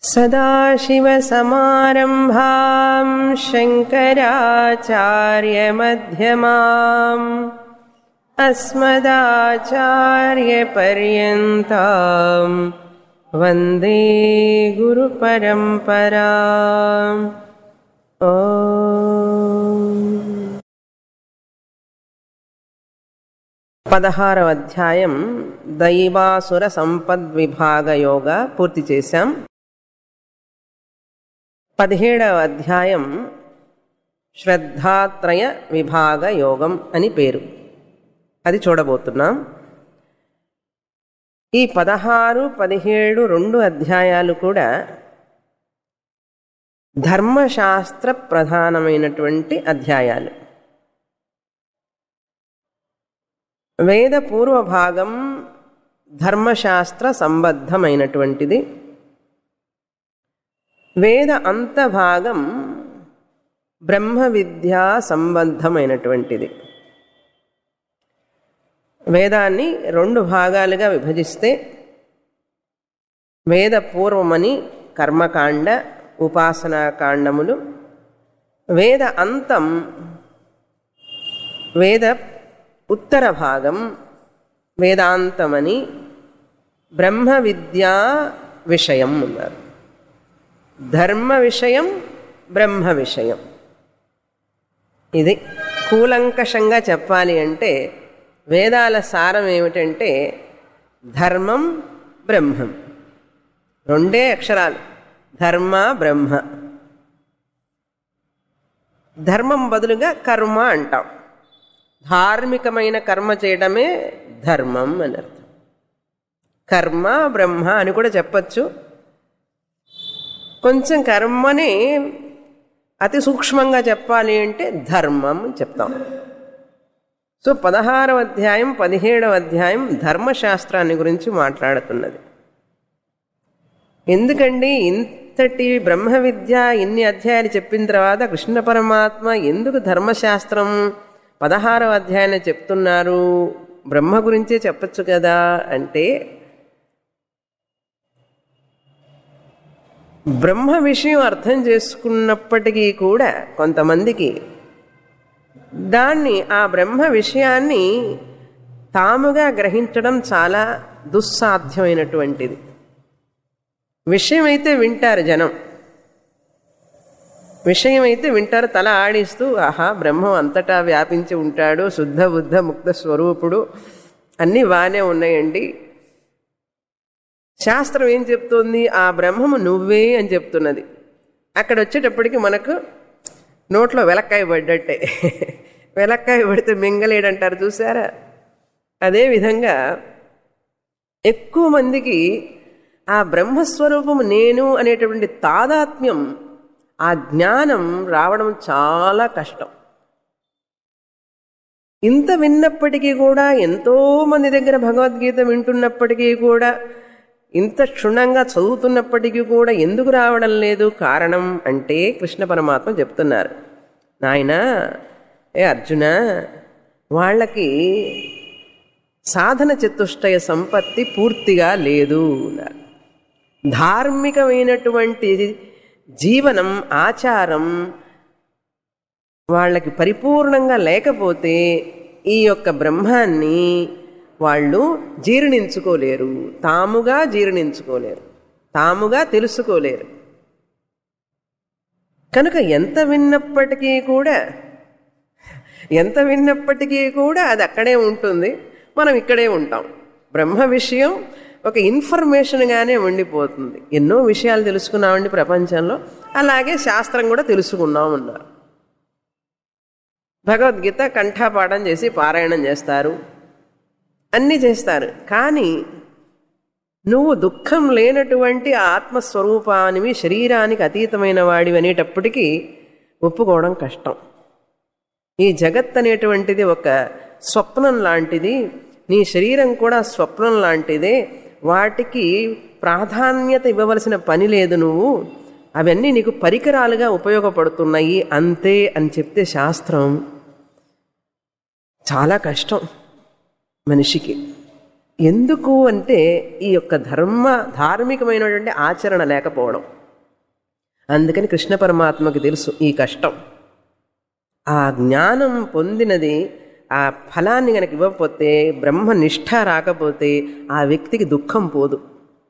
सदाशिवसमारम्भां शङ्कराचार्यमध्यमाम् अस्मदाचार्यपर्यन्तां वन्दे गुरुपरम्पराम् ॐ పదహారవ అధ్యాయం దైవాసుర సంపద్విభాగ యోగ పూర్తి చేశాం పదిహేడవ అధ్యాయం శ్రద్ధాత్రయ విభాగ యోగం అని పేరు అది చూడబోతున్నాం ఈ పదహారు పదిహేడు రెండు అధ్యాయాలు కూడా ధర్మశాస్త్ర ప్రధానమైనటువంటి అధ్యాయాలు వేద పూర్వ భాగం ధర్మశాస్త్ర సంబద్ధమైనటువంటిది వేద అంత భాగం బ్రహ్మ విద్యా సంబంధమైనటువంటిది వేదాన్ని రెండు భాగాలుగా విభజిస్తే వేద పూర్వమని కర్మకాండ ఉపాసనాకాండములు వేద అంతం వేద ఉత్తర భాగం వేదాంతమని బ్రహ్మ విద్యా విషయం ఉన్నారు ధర్మ విషయం బ్రహ్మ విషయం ఇది కూలంకషంగా చెప్పాలి అంటే వేదాల సారం ఏమిటంటే ధర్మం బ్రహ్మం రెండే అక్షరాలు ధర్మ బ్రహ్మ ధర్మం బదులుగా కర్మ అంటాం ధార్మికమైన కర్మ చేయడమే ధర్మం అని అర్థం కర్మ బ్రహ్మ అని కూడా చెప్పచ్చు కొంచెం కర్మని అతి సూక్ష్మంగా చెప్పాలి అంటే ధర్మం అని చెప్తాం సో పదహారవ అధ్యాయం పదిహేడవ అధ్యాయం ధర్మశాస్త్రాన్ని గురించి మాట్లాడుతున్నది ఎందుకండి ఇంతటి బ్రహ్మ విద్య ఇన్ని అధ్యాయాలు చెప్పిన తర్వాత కృష్ణ పరమాత్మ ఎందుకు ధర్మశాస్త్రం పదహారవ అధ్యాయాన్ని చెప్తున్నారు బ్రహ్మ గురించే చెప్పచ్చు కదా అంటే బ్రహ్మ విషయం అర్థం చేసుకున్నప్పటికీ కూడా కొంతమందికి దాన్ని ఆ బ్రహ్మ విషయాన్ని తాముగా గ్రహించడం చాలా దుస్సాధ్యమైనటువంటిది విషయం అయితే వింటారు జనం విషయం అయితే వింటారు తల ఆడిస్తూ ఆహా బ్రహ్మం అంతటా వ్యాపించి ఉంటాడు శుద్ధ బుద్ధ ముక్త స్వరూపుడు అన్నీ బాగానే ఉన్నాయండి శాస్త్రం ఏం చెప్తుంది ఆ బ్రహ్మము నువ్వే అని చెప్తున్నది అక్కడ వచ్చేటప్పటికి మనకు నోట్లో వెలక్కాయ పడ్డట్టే వెలక్కాయ పడితే మింగలేడంటారు చూసారా అదేవిధంగా ఎక్కువ మందికి ఆ బ్రహ్మస్వరూపము నేను అనేటువంటి తాదాత్మ్యం ఆ జ్ఞానం రావడం చాలా కష్టం ఇంత విన్నప్పటికీ కూడా ఎంతో మంది దగ్గర భగవద్గీత వింటున్నప్పటికీ కూడా ఇంత క్షుణ్ణంగా చదువుతున్నప్పటికీ కూడా ఎందుకు రావడం లేదు కారణం అంటే కృష్ణ పరమాత్మ చెప్తున్నారు నాయన ఏ అర్జున వాళ్ళకి సాధన చతుష్టయ సంపత్తి పూర్తిగా లేదు అన్నారు ధార్మికమైనటువంటి జీవనం ఆచారం వాళ్ళకి పరిపూర్ణంగా లేకపోతే ఈ యొక్క బ్రహ్మాన్ని వాళ్ళు జీర్ణించుకోలేరు తాముగా జీర్ణించుకోలేరు తాముగా తెలుసుకోలేరు కనుక ఎంత విన్నప్పటికీ కూడా ఎంత విన్నప్పటికీ కూడా అది అక్కడే ఉంటుంది మనం ఇక్కడే ఉంటాం బ్రహ్మ విషయం ఒక ఇన్ఫర్మేషన్గానే ఉండిపోతుంది ఎన్నో విషయాలు తెలుసుకున్నామండి ప్రపంచంలో అలాగే శాస్త్రం కూడా తెలుసుకున్నాం అన్నారు భగవద్గీత కంఠాపాఠం చేసి పారాయణం చేస్తారు అన్నీ చేస్తారు కానీ నువ్వు దుఃఖం లేనటువంటి ఆత్మస్వరూపానివి శరీరానికి అతీతమైన వాడివి అనేటప్పటికీ ఒప్పుకోవడం కష్టం ఈ జగత్ అనేటువంటిది ఒక స్వప్నం లాంటిది నీ శరీరం కూడా స్వప్నం లాంటిదే వాటికి ప్రాధాన్యత ఇవ్వవలసిన పని లేదు నువ్వు అవన్నీ నీకు పరికరాలుగా ఉపయోగపడుతున్నాయి అంతే అని చెప్తే శాస్త్రం చాలా కష్టం మనిషికి ఎందుకు అంటే ఈ యొక్క ధర్మ ధార్మికమైనటువంటి ఆచరణ లేకపోవడం అందుకని కృష్ణ పరమాత్మకి తెలుసు ఈ కష్టం ఆ జ్ఞానం పొందినది ఆ ఫలాన్ని గనక ఇవ్వకపోతే బ్రహ్మనిష్ట రాకపోతే ఆ వ్యక్తికి దుఃఖం పోదు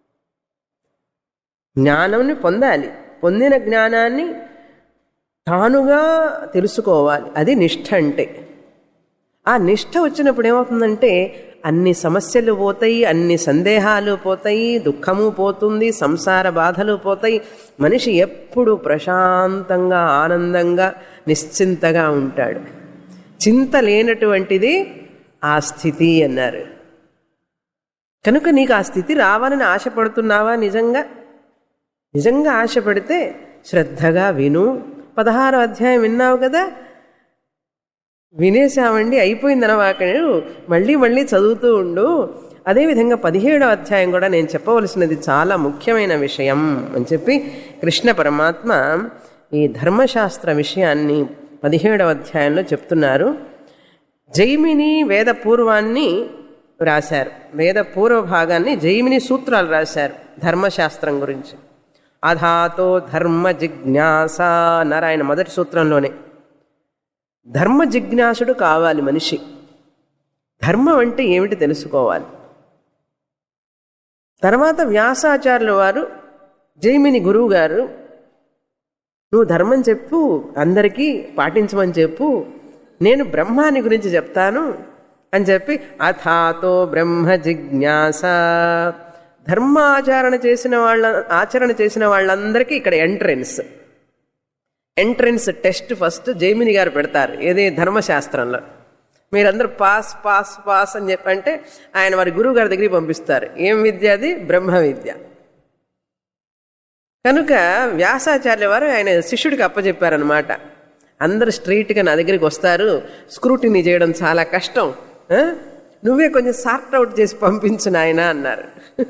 జ్ఞానంని పొందాలి పొందిన జ్ఞానాన్ని తానుగా తెలుసుకోవాలి అది నిష్ఠ అంటే ఆ నిష్ఠ వచ్చినప్పుడు ఏమవుతుందంటే అన్ని సమస్యలు పోతాయి అన్ని సందేహాలు పోతాయి దుఃఖము పోతుంది సంసార బాధలు పోతాయి మనిషి ఎప్పుడు ప్రశాంతంగా ఆనందంగా నిశ్చింతగా ఉంటాడు చింత లేనటువంటిది ఆ స్థితి అన్నారు కనుక నీకు ఆ స్థితి రావాలని ఆశపడుతున్నావా నిజంగా నిజంగా ఆశపడితే శ్రద్ధగా విను పదహారో అధ్యాయం విన్నావు కదా వినేశామండి అయిపోయిందనవాక మళ్ళీ మళ్ళీ చదువుతూ ఉండు అదేవిధంగా పదిహేడవ అధ్యాయం కూడా నేను చెప్పవలసినది చాలా ముఖ్యమైన విషయం అని చెప్పి కృష్ణ పరమాత్మ ఈ ధర్మశాస్త్ర విషయాన్ని పదిహేడవ అధ్యాయంలో చెప్తున్నారు జైమిని వేద పూర్వాన్ని రాశారు వేద పూర్వ భాగాన్ని జైమిని సూత్రాలు రాశారు ధర్మశాస్త్రం గురించి అధాతో ధర్మ జిజ్ఞాస అన్నారు ఆయన మొదటి సూత్రంలోనే ధర్మ జిజ్ఞాసుడు కావాలి మనిషి ధర్మం అంటే ఏమిటి తెలుసుకోవాలి తర్వాత వ్యాసాచార్యుల వారు జైమిని గురువు గారు నువ్వు ధర్మం చెప్పు అందరికీ పాటించమని చెప్పు నేను బ్రహ్మాని గురించి చెప్తాను అని చెప్పి అథాతో బ్రహ్మ జిజ్ఞాస ధర్మాచరణ చేసిన వాళ్ళ ఆచరణ చేసిన వాళ్ళందరికీ ఇక్కడ entrance entrance test first Jaimini garu పెడతారు ఏది ధర్మశాస్త్రంలో మీరందరూ పాస్ పాస్ పాస్ అని చెప్పంటే ఆయన వారి గురువు గారి దగ్గరికి పంపిస్తారు ఏం విద్య అది బ్రహ్మ విద్య కనుక వ్యాసాచార్య వారు ఆయన శిష్యుడికి అప్పచెప్పారనమాట అందరు స్ట్రైట్గా నా దగ్గరికి వస్తారు స్క్రూటినీ చేయడం చాలా కష్టం ఆ? నువ్వే కొంచెం సార్ట్ అవుట్ చేసి పంపించు నాయన అన్నారు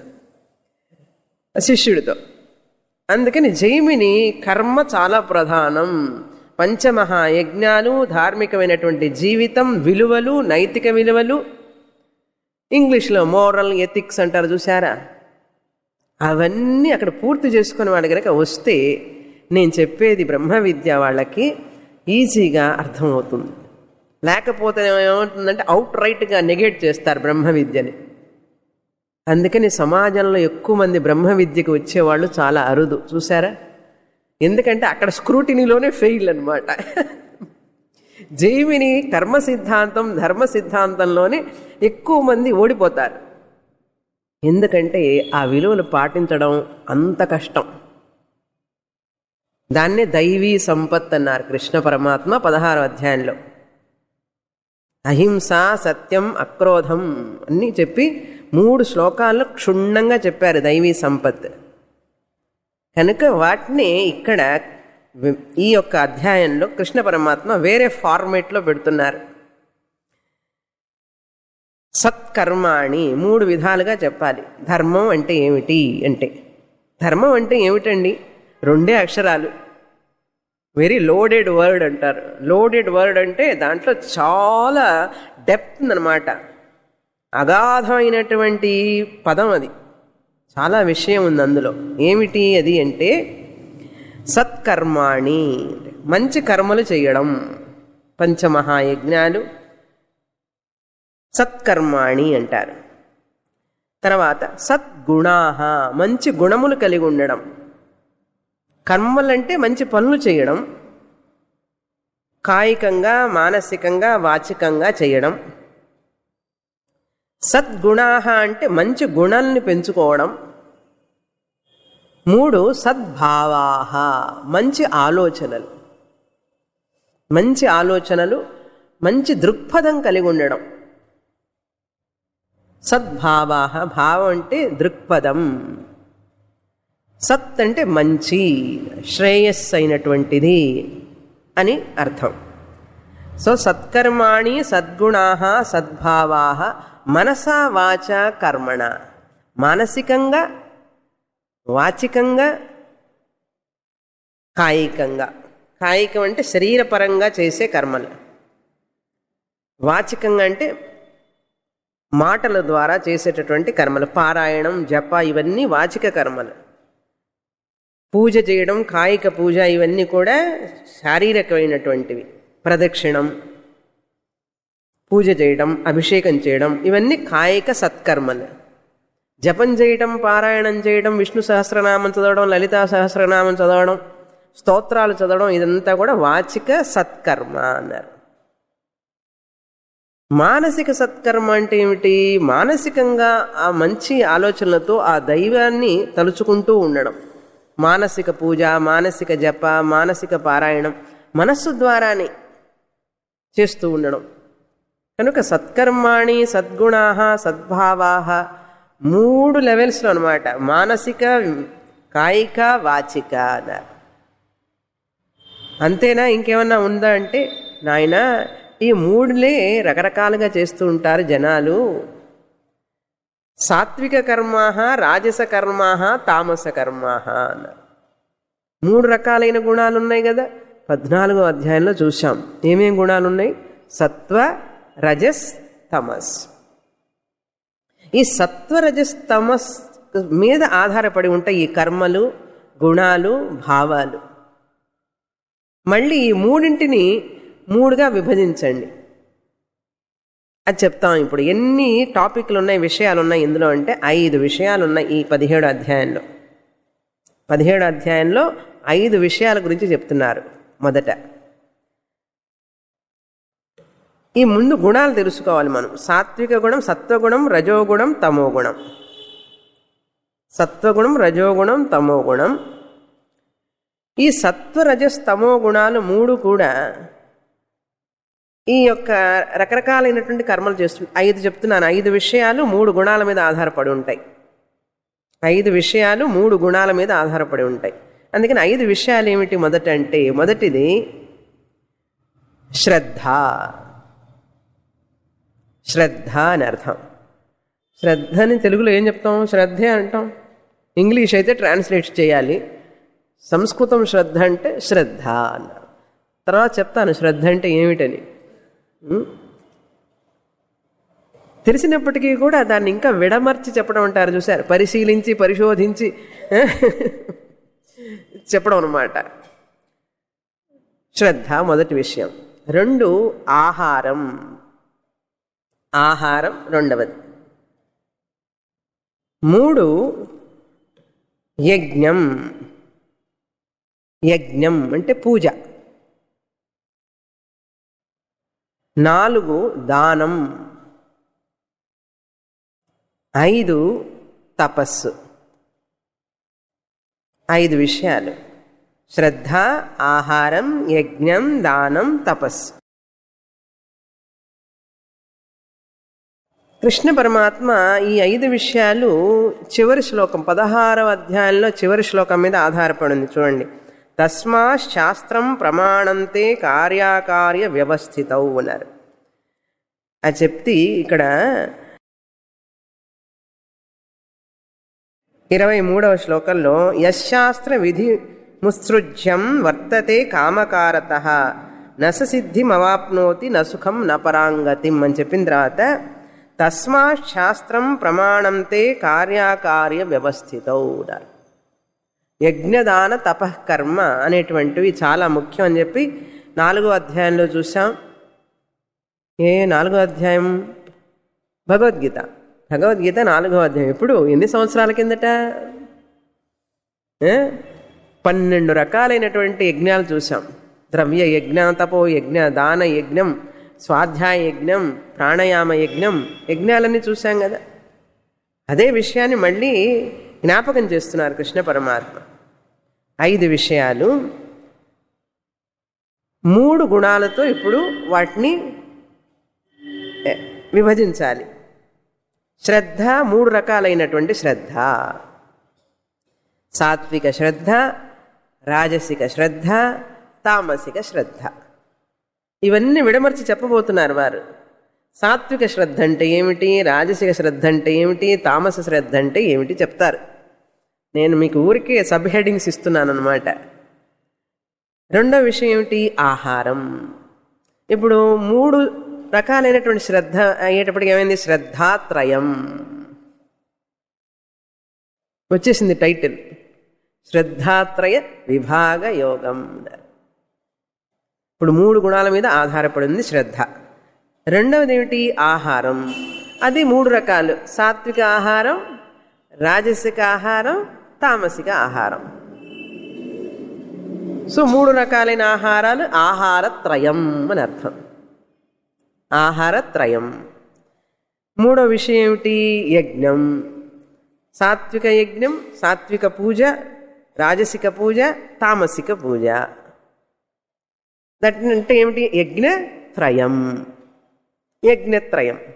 శిష్యుడితో అందుకని జైమిని కర్మ చాలా ప్రధానం పంచమహాయజ్ఞాలు ధార్మికమైనటువంటి జీవితం విలువలు నైతిక విలువలు ఇంగ్లీష్లో మోరల్ ఎథిక్స్ అంటారు చూసారా అవన్నీ అక్కడ పూర్తి చేసుకుని వాడు కనుక వస్తే నేను చెప్పేది బ్రహ్మ విద్య వాళ్ళకి ఈజీగా అర్థమవుతుంది లేకపోతే ఏమవుతుందంటే అవుట్ రైట్గా నెగేట్ చేస్తారు బ్రహ్మ విద్యని అందుకని సమాజంలో ఎక్కువ మంది బ్రహ్మ విద్యకు వచ్చేవాళ్ళు చాలా అరుదు చూసారా ఎందుకంటే అక్కడ స్క్రూటినీలోనే ఫెయిల్ అనమాట జైమిని కర్మ సిద్ధాంతం ధర్మ సిద్ధాంతంలోనే ఎక్కువ మంది ఓడిపోతారు ఎందుకంటే ఆ విలువలు పాటించడం అంత కష్టం దాన్నే దైవీ సంపత్ అన్నారు కృష్ణ పరమాత్మ పదహారో అధ్యాయంలో అహింస సత్యం అక్రోధం అన్నీ చెప్పి మూడు శ్లోకాల్లో క్షుణ్ణంగా చెప్పారు దైవీ సంపత్ కనుక వాటిని ఇక్కడ వి- ఈ యొక్క అధ్యాయంలో కృష్ణ పరమాత్మ వేరే ఫార్మేట్లో పెడుతున్నారు సత్కర్మాణి మూడు విధాలుగా చెప్పాలి ధర్మం అంటే ఏమిటి అంటే ధర్మం అంటే ఏమిటండి రెండే అక్షరాలు వెరీ లోడెడ్ వర్డ్ అంటారు లోడెడ్ వర్డ్ అంటే దాంట్లో చాలా డెప్త్ అనమాట అగాధమైనటువంటి పదం అది చాలా విషయం ఉంది అందులో ఏమిటి అది అంటే సత్కర్మాణి మంచి కర్మలు చేయడం పంచమహాయజ్ఞాలు సత్కర్మాణి అంటారు తర్వాత సద్గుణాహ మంచి గుణములు కలిగి ఉండడం కర్మలంటే మంచి పనులు చేయడం కాయికంగా మానసికంగా వాచికంగా చేయడం సద్గుణాహ అంటే మంచి గుణాలని పెంచుకోవడం మూడు సద్భావాహ మంచి ఆలోచనలు మంచి ఆలోచనలు మంచి దృక్పథం కలిగి ఉండడం సద్భావాహ భావం అంటే దృక్పథం సత్ అంటే మంచి శ్రేయస్ అయినటువంటిది అని అర్థం సో సత్కర్మాణి సద్గుణా సద్భావా మనసా వాచ కర్మణ మానసికంగా వాచికంగా కాయికంగా కాయికం అంటే శరీరపరంగా చేసే కర్మలు వాచికంగా అంటే మాటల ద్వారా చేసేటటువంటి కర్మలు పారాయణం జప ఇవన్నీ వాచిక కర్మలు పూజ చేయడం కాయిక పూజ ఇవన్నీ కూడా శారీరకమైనటువంటివి ప్రదక్షిణం పూజ చేయడం అభిషేకం చేయడం ఇవన్నీ కాయిక సత్కర్మలు జపం చేయడం పారాయణం చేయడం విష్ణు సహస్రనామం చదవడం లలితా సహస్రనామం చదవడం స్తోత్రాలు చదవడం ఇదంతా కూడా వాచిక సత్కర్మ అన్నారు మానసిక సత్కర్మ అంటే ఏమిటి మానసికంగా ఆ మంచి ఆలోచనలతో ఆ దైవాన్ని తలుచుకుంటూ ఉండడం మానసిక పూజ మానసిక జప మానసిక పారాయణం మనస్సు ద్వారానే చేస్తూ ఉండడం కనుక సత్కర్మాణి సద్గుణా సద్భావా మూడు లెవెల్స్లో అనమాట మానసిక కాయిక వాచిక అన్నారు అంతేనా ఇంకేమన్నా ఉందా అంటే నాయన ఈ మూడులే రకరకాలుగా చేస్తూ ఉంటారు జనాలు సాత్విక కర్మా రాజస కర్మా తామస కర్మా అన్నారు మూడు రకాలైన గుణాలు ఉన్నాయి కదా పద్నాలుగో అధ్యాయంలో చూసాం ఏమేం గుణాలు ఉన్నాయి సత్వ రజస్ తమస్ ఈ సత్వ రజస్ తమస్ మీద ఆధారపడి ఉంటాయి ఈ కర్మలు గుణాలు భావాలు మళ్ళీ ఈ మూడింటిని మూడుగా విభజించండి అది చెప్తాం ఇప్పుడు ఎన్ని టాపిక్లు ఉన్నాయి విషయాలు ఉన్నాయి ఇందులో అంటే ఐదు విషయాలు ఉన్నాయి ఈ పదిహేడు అధ్యాయంలో పదిహేడు అధ్యాయంలో ఐదు విషయాల గురించి చెప్తున్నారు మొదట ఈ ముందు గుణాలు తెలుసుకోవాలి మనం సాత్విక గుణం సత్వగుణం రజోగుణం తమోగుణం సత్వగుణం రజోగుణం తమోగుణం ఈ సత్వ రజస్ తమో గుణాలు మూడు కూడా ఈ యొక్క రకరకాలైనటువంటి కర్మలు చేస్తు ఐదు చెప్తున్నాను ఐదు విషయాలు మూడు గుణాల మీద ఆధారపడి ఉంటాయి ఐదు విషయాలు మూడు గుణాల మీద ఆధారపడి ఉంటాయి అందుకని ఐదు విషయాలు ఏమిటి మొదట అంటే మొదటిది శ్రద్ధ శ్రద్ధ అని అర్థం శ్రద్ధని తెలుగులో ఏం చెప్తాం శ్రద్ధే అంటాం ఇంగ్లీష్ అయితే ట్రాన్స్లేట్ చేయాలి సంస్కృతం శ్రద్ధ అంటే శ్రద్ధ అన్నారు తర్వాత చెప్తాను శ్రద్ధ అంటే ఏమిటని ఉం? తెలిసినప్పటికీ కూడా దాన్ని ఇంకా విడమర్చి చెప్పడం అంటారు చూశారు పరిశీలించి పరిశోధించి చెప్పడం అనమాట శ్రద్ధ మొదటి విషయం రెండు ఆహారం ఆహారం రెండవది మూడు యజ్ఞం యజ్ఞం అంటే పూజ నాలుగు దానం ఐదు తపస్సు ఐదు విషయాలు శ్రద్ధ ఆహారం యజ్ఞం దానం తపస్సు కృష్ణ పరమాత్మ ఈ ఐదు విషయాలు చివరి శ్లోకం పదహారవ అధ్యాయంలో చివరి శ్లోకం మీద ఆధారపడింది చూడండి తస్మా శాస్త్రం ప్రమాణంతే కార్యాకార్య వ్యవస్థితౌ అన్నారు అది చెప్తి ఇక్కడ ఇరవై మూడవ శ్లోకంలో యశాస్త్ర విధి ముత్సృజ్యం వర్తతే కామకారత నస సిద్ధిమవాప్నోతి నసుఖం నపరాంగతిం అని చెప్పిన తర్వాత తస్మా శాస్త్రం ప్రమాణంతే కార్యాకార్య వ్యవస్థితౌ అన్నారు యజ్ఞదాన తపఃకర్మ అనేటువంటివి చాలా ముఖ్యం అని చెప్పి నాలుగో అధ్యాయంలో చూసాం ఏ నాలుగో అధ్యాయం భగవద్గీత భగవద్గీత నాలుగో అధ్యాయం ఎప్పుడు ఎన్ని సంవత్సరాల కిందట ఏ? పన్నెండు రకాలైనటువంటి యజ్ఞాలు చూసాం ద్రవ్య యజ్ఞ తపో యజ్ఞ దాన యజ్ఞం స్వాధ్యాయ యజ్ఞం ప్రాణాయామ యజ్ఞం యజ్ఞాలన్నీ చూసాం కదా అదే విషయాన్ని మళ్ళీ జ్ఞాపకం చేస్తున్నారు కృష్ణ పరమాత్మ ఐదు విషయాలు మూడు గుణాలతో ఇప్పుడు వాటిని ఏ, విభజించాలి శ్రద్ధ మూడు రకాలైనటువంటి శ్రద్ధ సాత్విక శ్రద్ధ రాజసిక శ్రద్ధ తామసిక శ్రద్ధ ఇవన్నీ విడమర్చి చెప్పబోతున్నారు వారు సాత్విక శ్రద్ధ అంటే ఏమిటి రాజసిక శ్రద్ధ అంటే ఏమిటి తామస శ్రద్ధ అంటే ఏమిటి చెప్తారు నేను మీకు ఊరికే సబ్ హెడింగ్స్ ఇస్తున్నాను అనమాట రెండో విషయం ఏమిటి ఆహారం ఇప్పుడు మూడు రకాలైనటువంటి శ్రద్ధ అయ్యేటప్పటికి ఏమైంది శ్రద్ధాత్రయం వచ్చేసింది టైటిల్ శ్రద్ధాత్రయ విభాగ యోగం అన్నారు ఇప్పుడు మూడు గుణాల మీద ఆధారపడింది శ్రద్ధ రెండవది ఏమిటి ఆహారం అది మూడు రకాలు సాత్విక ఆహారం రాజసిక ఆహారం తామసిక ఆహారం సో మూడు రకాలైన ఆహారాలు ఆహారత్రయం అని అర్థం ఆహారత్రయం మూడో విషయం ఏమిటి యజ్ఞం సాత్విక యజ్ఞం సాత్విక పూజ రాజసిక పూజ తామసిక పూజ దట్ అంటే ఏమిటి యజ్ఞత్రయం యజ్ఞత్రయం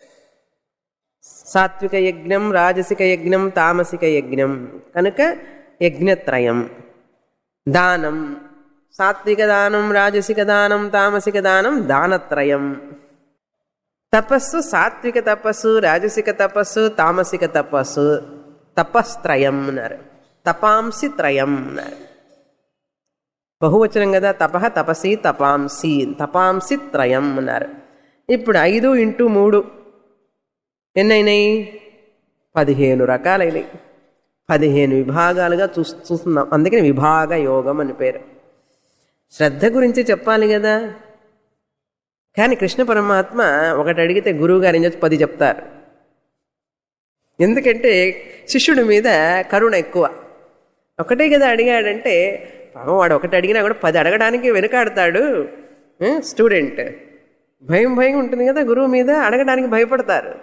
సాత్విక యజ్ఞం రాజసిక యజ్ఞం తామసిక యజ్ఞం కనుక యజ్ఞత్రయం దానం సాత్విక దానం రాజసిక దానం తామసిక దానం దానత్రయం తపస్సు సాత్విక తపస్సు రాజసిక తపస్సు తామసిక తపస్సు తపస్త్రయం అన్నారు తపాంసి త్రయం అన్నారు బహువచనం కదా తప తపసి తపాంసి తపాంసి త్రయం అన్నారు ఇప్పుడు ఐదు ఇంటూ మూడు ఎన్నైనాయి పదిహేను రకాలైనవి పదిహేను విభాగాలుగా చూ చూస్తున్నాం అందుకని విభాగ యోగం అని పేరు శ్రద్ధ గురించి చెప్పాలి కదా కానీ కృష్ణ పరమాత్మ ఒకటి అడిగితే గురువు గారు ఏం చేసి పది చెప్తారు ఎందుకంటే శిష్యుడి మీద కరుణ ఎక్కువ ఒకటే కదా అడిగాడంటే పాపం వాడు ఒకటి అడిగినా కూడా పది అడగడానికి వెనుకాడతాడు స్టూడెంట్ భయం భయం ఉంటుంది కదా గురువు మీద అడగడానికి భయపడతారు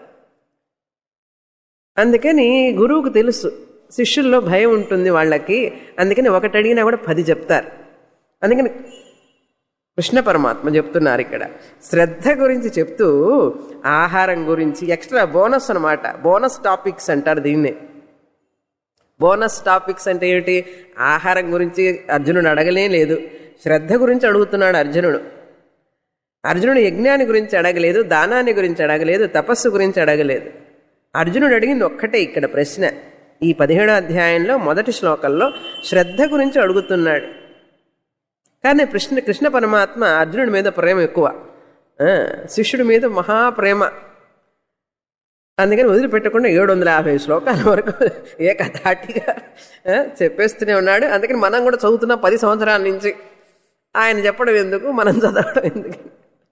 అందుకని గురువుకు తెలుసు శిష్యుల్లో భయం ఉంటుంది వాళ్ళకి అందుకని ఒకటి అడిగినా కూడా పది చెప్తారు అందుకని కృష్ణ పరమాత్మ చెప్తున్నారు ఇక్కడ శ్రద్ధ గురించి చెప్తూ ఆహారం గురించి ఎక్స్ట్రా బోనస్ అనమాట బోనస్ టాపిక్స్ అంటారు దీన్ని బోనస్ టాపిక్స్ అంటే ఏమిటి ఆహారం గురించి అర్జునుడు అడగలే లేదు శ్రద్ధ గురించి అడుగుతున్నాడు అర్జునుడు అర్జునుడు యజ్ఞాన్ని గురించి అడగలేదు దానాన్ని గురించి అడగలేదు తపస్సు గురించి అడగలేదు అర్జునుడు అడిగింది ఒక్కటే ఇక్కడ ప్రశ్న ఈ పదిహేడో అధ్యాయంలో మొదటి శ్లోకంలో శ్రద్ధ గురించి అడుగుతున్నాడు కానీ కృష్ణ కృష్ణ పరమాత్మ అర్జునుడి మీద ప్రేమ ఎక్కువ శిష్యుడి మీద మహాప్రేమ అందుకని వదిలిపెట్టకుండా ఏడు వందల యాభై శ్లోకాల వరకు ఏకధాటిగా చెప్పేస్తూనే ఉన్నాడు అందుకని మనం కూడా చదువుతున్నాం పది సంవత్సరాల నుంచి ఆయన చెప్పడం ఎందుకు మనం చదవడం ఎందుకు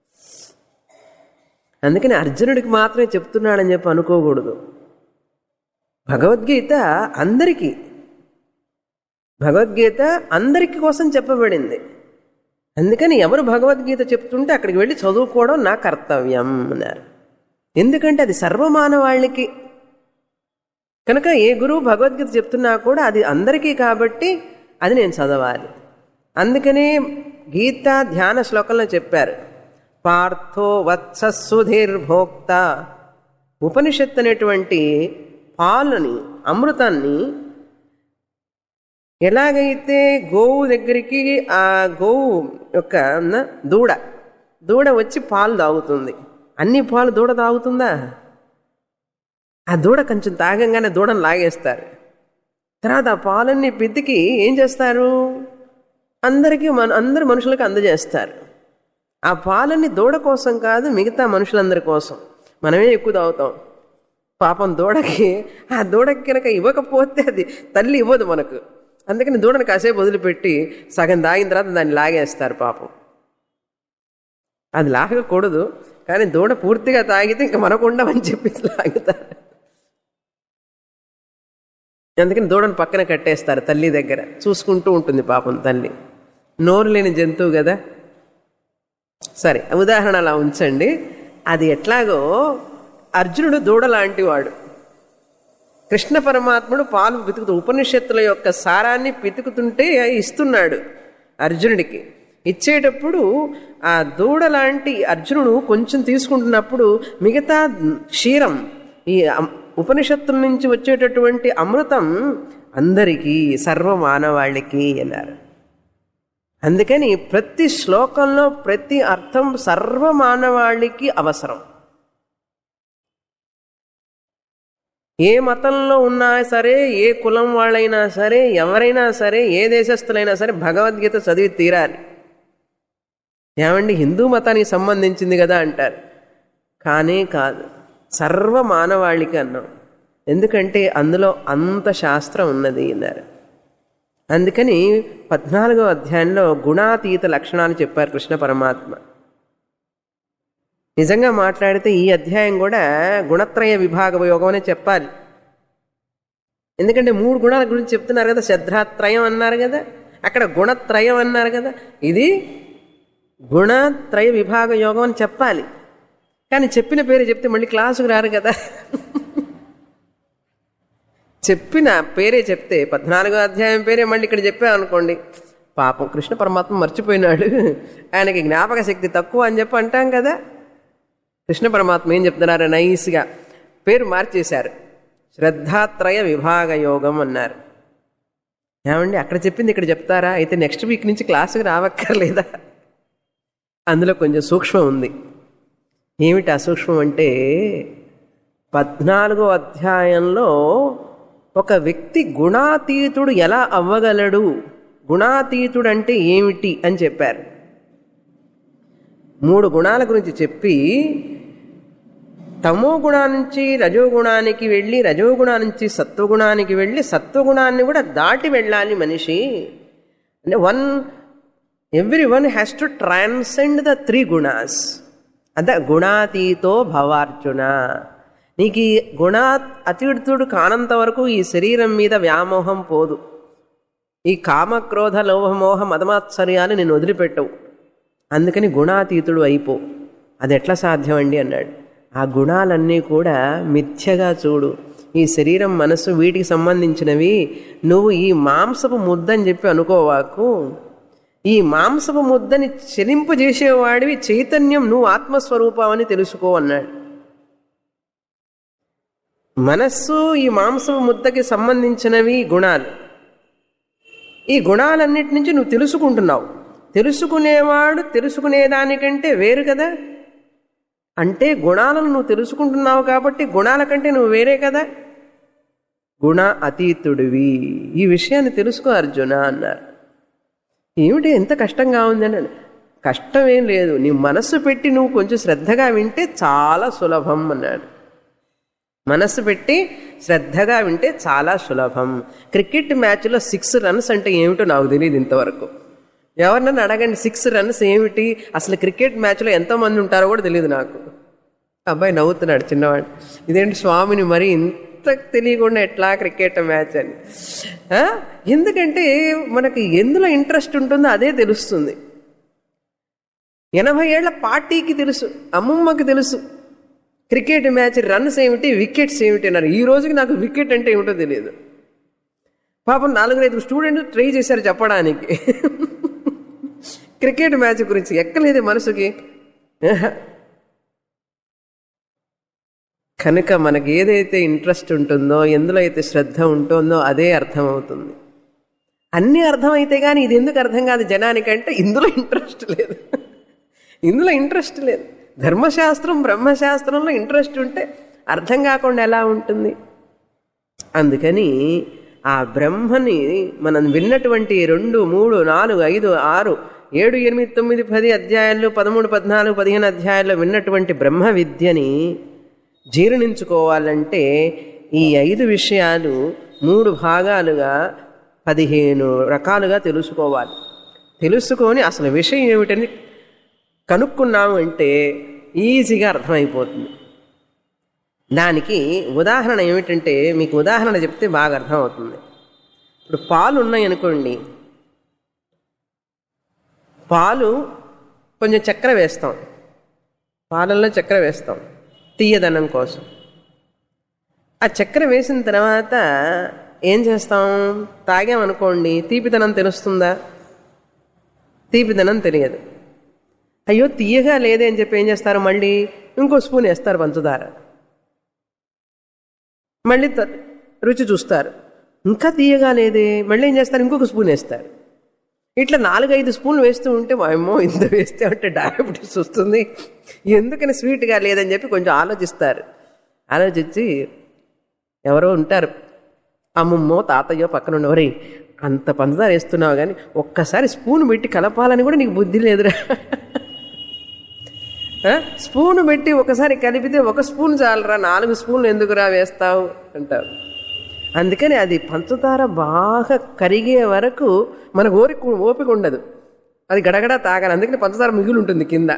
అందుకని అర్జునుడికి మాత్రమే చెప్తున్నాడని చెప్పి అనుకోకూడదు భగవద్గీత అందరికీ భగవద్గీత అందరికి కోసం చెప్పబడింది అందుకని ఎవరు భగవద్గీత చెప్తుంటే అక్కడికి వెళ్ళి చదువుకోవడం నా కర్తవ్యం అన్నారు ఎందుకంటే అది సర్వమానవాళ్ళకి కనుక ఏ గురువు భగవద్గీత చెప్తున్నా కూడా అది అందరికీ కాబట్టి అది నేను చదవాలి అందుకనే గీత ధ్యాన శ్లోకంలో చెప్పారు పార్థో వత్ససుధీర్భోక్త ఉపనిషత్తు అనేటువంటి పాలని అమృతాన్ని ఎలాగైతే గోవు దగ్గరికి ఆ గోవు యొక్క దూడ దూడ వచ్చి పాలు తాగుతుంది అన్ని పాలు దూడ తాగుతుందా ఆ దూడ కొంచెం తాగంగానే దూడను లాగేస్తారు తర్వాత ఆ పాలన్నీ పితికి ఏం చేస్తారు అందరికీ మన అందరు మనుషులకు అందజేస్తారు ఆ పాలన్నీ దూడ కోసం కాదు మిగతా మనుషులందరి కోసం మనమే ఎక్కువ తాగుతాం పాపం దూడకి ఆ దూడకి కనుక ఇవ్వకపోతే అది తల్లి ఇవ్వదు మనకు అందుకని దూడను కాసేపు వదిలిపెట్టి సగం తాగిన తర్వాత దాన్ని లాగేస్తారు పాపం అది లాగకూడదు కానీ దూడ పూర్తిగా తాగితే ఇంకా మనకుండమని చెప్పి లాగుతారు అందుకని దూడను పక్కన కట్టేస్తారు తల్లి దగ్గర చూసుకుంటూ ఉంటుంది పాపం తల్లి నోరు లేని జంతువు కదా సరే ఉదాహరణ అలా ఉంచండి అది ఎట్లాగో అర్జునుడు దూడ లాంటి వాడు కృష్ణ పరమాత్ముడు పాలు పితుకుతూ ఉపనిషత్తుల యొక్క సారాన్ని పితుకుతుంటే ఇస్తున్నాడు అర్జునుడికి ఇచ్చేటప్పుడు ఆ దూడ లాంటి అర్జునుడు కొంచెం తీసుకుంటున్నప్పుడు మిగతా క్షీరం ఈ ఉపనిషత్తుల నుంచి వచ్చేటటువంటి అమృతం అందరికీ సర్వమానవాళికి అన్నారు అందుకని ప్రతి శ్లోకంలో ప్రతి అర్థం సర్వమానవాళికి అవసరం ఏ మతంలో ఉన్నా సరే ఏ కులం వాళ్ళైనా సరే ఎవరైనా సరే ఏ దేశస్తులైనా సరే భగవద్గీత చదివి తీరాలి ఏమండి హిందూ మతానికి సంబంధించింది కదా అంటారు కానే కాదు సర్వ మానవాళికి అన్నాం ఎందుకంటే అందులో అంత శాస్త్రం ఉన్నది అన్నారు అందుకని పద్నాలుగో అధ్యాయంలో గుణాతీత లక్షణాలు చెప్పారు కృష్ణ పరమాత్మ నిజంగా మాట్లాడితే ఈ అధ్యాయం కూడా గుణత్రయ విభాగ యోగం అనే చెప్పాలి ఎందుకంటే మూడు గుణాల గురించి చెప్తున్నారు కదా శ్రద్ధాత్రయం అన్నారు కదా అక్కడ గుణత్రయం అన్నారు కదా ఇది గుణత్రయ విభాగ యోగం అని చెప్పాలి కానీ చెప్పిన పేరు చెప్తే మళ్ళీ క్లాసుకు రారు కదా చెప్పిన పేరే చెప్తే పద్నాలుగో అధ్యాయం పేరే మళ్ళీ ఇక్కడ చెప్పామనుకోండి పాపం కృష్ణ పరమాత్మ మర్చిపోయినాడు ఆయనకి జ్ఞాపక శక్తి తక్కువ అని చెప్పి అంటాం కదా కృష్ణ పరమాత్మ ఏం చెప్తున్నారు నైస్గా పేరు మార్చేశారు శ్రద్ధాత్రయ విభాగ యోగం అన్నారు ఏమండి అక్కడ చెప్పింది ఇక్కడ చెప్తారా అయితే నెక్స్ట్ వీక్ నుంచి క్లాసుకి రావక్కర్లేదా అందులో కొంచెం సూక్ష్మం ఉంది ఏమిటి ఆ సూక్ష్మం అంటే పద్నాలుగో అధ్యాయంలో ఒక వ్యక్తి గుణాతీతుడు ఎలా అవ్వగలడు గుణాతీతుడు అంటే ఏమిటి అని చెప్పారు మూడు గుణాల గురించి చెప్పి తమో గుణా నుంచి రజోగుణానికి వెళ్ళి రజోగుణా నుంచి సత్వగుణానికి వెళ్ళి సత్వగుణాన్ని కూడా దాటి వెళ్ళాలి మనిషి అంటే one every one has to transcend the three gunas అద గుణాతీతో భవార్జున నీకు ఈ గుణా అతీతుడు కానంత వరకు ఈ శరీరం మీద వ్యామోహం పోదు ఈ కామక్రోధ లోభమోహ మదమాత్సర్యాలు నేను వదిలిపెట్టవు అందుకని గుణాతీతుడు అయిపో అది ఎట్లా సాధ్యం అండి అన్నాడు ఆ గుణాలన్నీ కూడా మిథ్యగా చూడు ఈ శరీరం మనసు వీటికి సంబంధించినవి నువ్వు ఈ మాంసపు ముద్దని చెప్పి అనుకోవాకు ఈ మాంసపు ముద్దని చెలింపజేసేవాడివి చైతన్యం నువ్వు ఆత్మస్వరూపం అని తెలుసుకో అన్నాడు మనస్సు ఈ మాంసపు ముద్దకి సంబంధించినవి గుణాలు ఈ గుణాలన్నిటి నుంచి నువ్వు తెలుసుకుంటున్నావు తెలుసుకునేవాడు తెలుసుకునేదానికంటే వేరు కదా అంటే గుణాలను నువ్వు తెలుసుకుంటున్నావు కాబట్టి గుణాల కంటే నువ్వు వేరే కదా గుణ అతీతుడివి ఈ విషయాన్ని తెలుసుకో అర్జున అన్నారు ఏమిటి ఎంత కష్టంగా ఉందని కష్టం ఏం లేదు నీ మనస్సు పెట్టి నువ్వు కొంచెం శ్రద్ధగా వింటే చాలా సులభం అన్నాడు మనస్సు పెట్టి శ్రద్ధగా వింటే చాలా సులభం క్రికెట్ మ్యాచ్లో సిక్స్ రన్స్ అంటే ఏమిటో నాకు తెలియదు ఇంతవరకు ఎవరినన్నా అడగండి సిక్స్ రన్స్ ఏమిటి అసలు క్రికెట్ మ్యాచ్లో ఎంతమంది ఉంటారో కూడా తెలియదు నాకు అబ్బాయి నవ్వుతున్నాడు చిన్నవాడు ఇదేంటి స్వామిని మరి ఇంత తెలియకుండా ఎట్లా క్రికెట్ మ్యాచ్ అని ఆ? ఎందుకంటే మనకి ఎందులో ఇంట్రెస్ట్ ఉంటుందో అదే తెలుస్తుంది ఎనభై ఏళ్ల పార్టీకి తెలుసు అమ్మమ్మకి తెలుసు క్రికెట్ మ్యాచ్ రన్స్ ఏమిటి వికెట్స్ ఏమిటి అన్నారు ఈ రోజుకి నాకు వికెట్ అంటే ఏమిటో తెలియదు పాపం నాలుగైదు స్టూడెంట్ ట్రై చేశారు చెప్పడానికి క్రికెట్ మ్యాచ్ గురించి ఎక్కలేదు మనసుకి కనుక మనకి ఏదైతే ఇంట్రెస్ట్ ఉంటుందో ఎందులో అయితే శ్రద్ధ ఉంటుందో అదే అర్థమవుతుంది అన్నీ అర్థమైతే కానీ ఇది ఎందుకు అర్థం కాదు జనానికంటే ఇందులో ఇంట్రెస్ట్ లేదు ఇందులో ఇంట్రెస్ట్ లేదు ధర్మశాస్త్రం బ్రహ్మశాస్త్రంలో ఇంట్రెస్ట్ ఉంటే అర్థం కాకుండా ఎలా ఉంటుంది అందుకని ఆ బ్రహ్మని మనం విన్నటువంటి రెండు మూడు నాలుగు ఐదు ఆరు ఏడు ఎనిమిది తొమ్మిది పది అధ్యాయాలు పదమూడు పద్నాలుగు పదిహేను అధ్యాయాల్లో విన్నటువంటి బ్రహ్మ విద్యని జీర్ణించుకోవాలంటే ఈ ఐదు విషయాలు మూడు భాగాలుగా పదిహేను రకాలుగా తెలుసుకోవాలి తెలుసుకొని అసలు విషయం ఏమిటని కనుక్కున్నాము అంటే ఈజీగా అర్థమైపోతుంది దానికి ఉదాహరణ ఏమిటంటే మీకు ఉదాహరణ చెప్తే బాగా అర్థమవుతుంది ఇప్పుడు పాలు ఉన్నాయి అనుకోండి పాలు కొంచెం చక్కెర వేస్తాం పాలల్లో చక్కెర వేస్తాం తీయదనం కోసం ఆ చక్కెర వేసిన తర్వాత ఏం చేస్తాం తాగామనుకోండి తీపిదనం తెలుస్తుందా తీపిదనం తెలియదు అయ్యో తీయగా లేదే అని చెప్పి ఏం చేస్తారు మళ్ళీ ఇంకో స్పూన్ వేస్తారు పంచదార మళ్ళీ త- రుచి చూస్తారు ఇంకా తీయగా లేదే మళ్ళీ ఏం చేస్తారు ఇంకొక స్పూన్ వేస్తారు ఇట్లా నాలుగైదు స్పూన్లు వేస్తూ ఉంటే వాయమ్మో ఇంత వేస్తే అంటే డయాబెటీస్ వస్తుంది ఎందుకని స్వీట్గా లేదని చెప్పి కొంచెం ఆలోచిస్తారు ఆలోచించి ఎవరో ఉంటారు అమ్మమ్మో తాతయ్యో పక్కన ఉన్నవరే అంత పంచదార వేస్తున్నావు కానీ ఒక్కసారి స్పూన్ పెట్టి కలపాలని కూడా నీకు బుద్ధి లేదురా ఆ? స్పూన్ పెట్టి ఒకసారి కలిపితే ఒక స్పూన్ చాలరా నాలుగు స్పూన్లు ఎందుకురా వేస్తావు అంటారు అందుకని అది పంచదార బాగా కరిగే వరకు మనకు ఓరిక ఓపిక ఉండదు అది గడగడ తాగాలి అందుకని పంచదార మిగులు ఉంటుంది కింద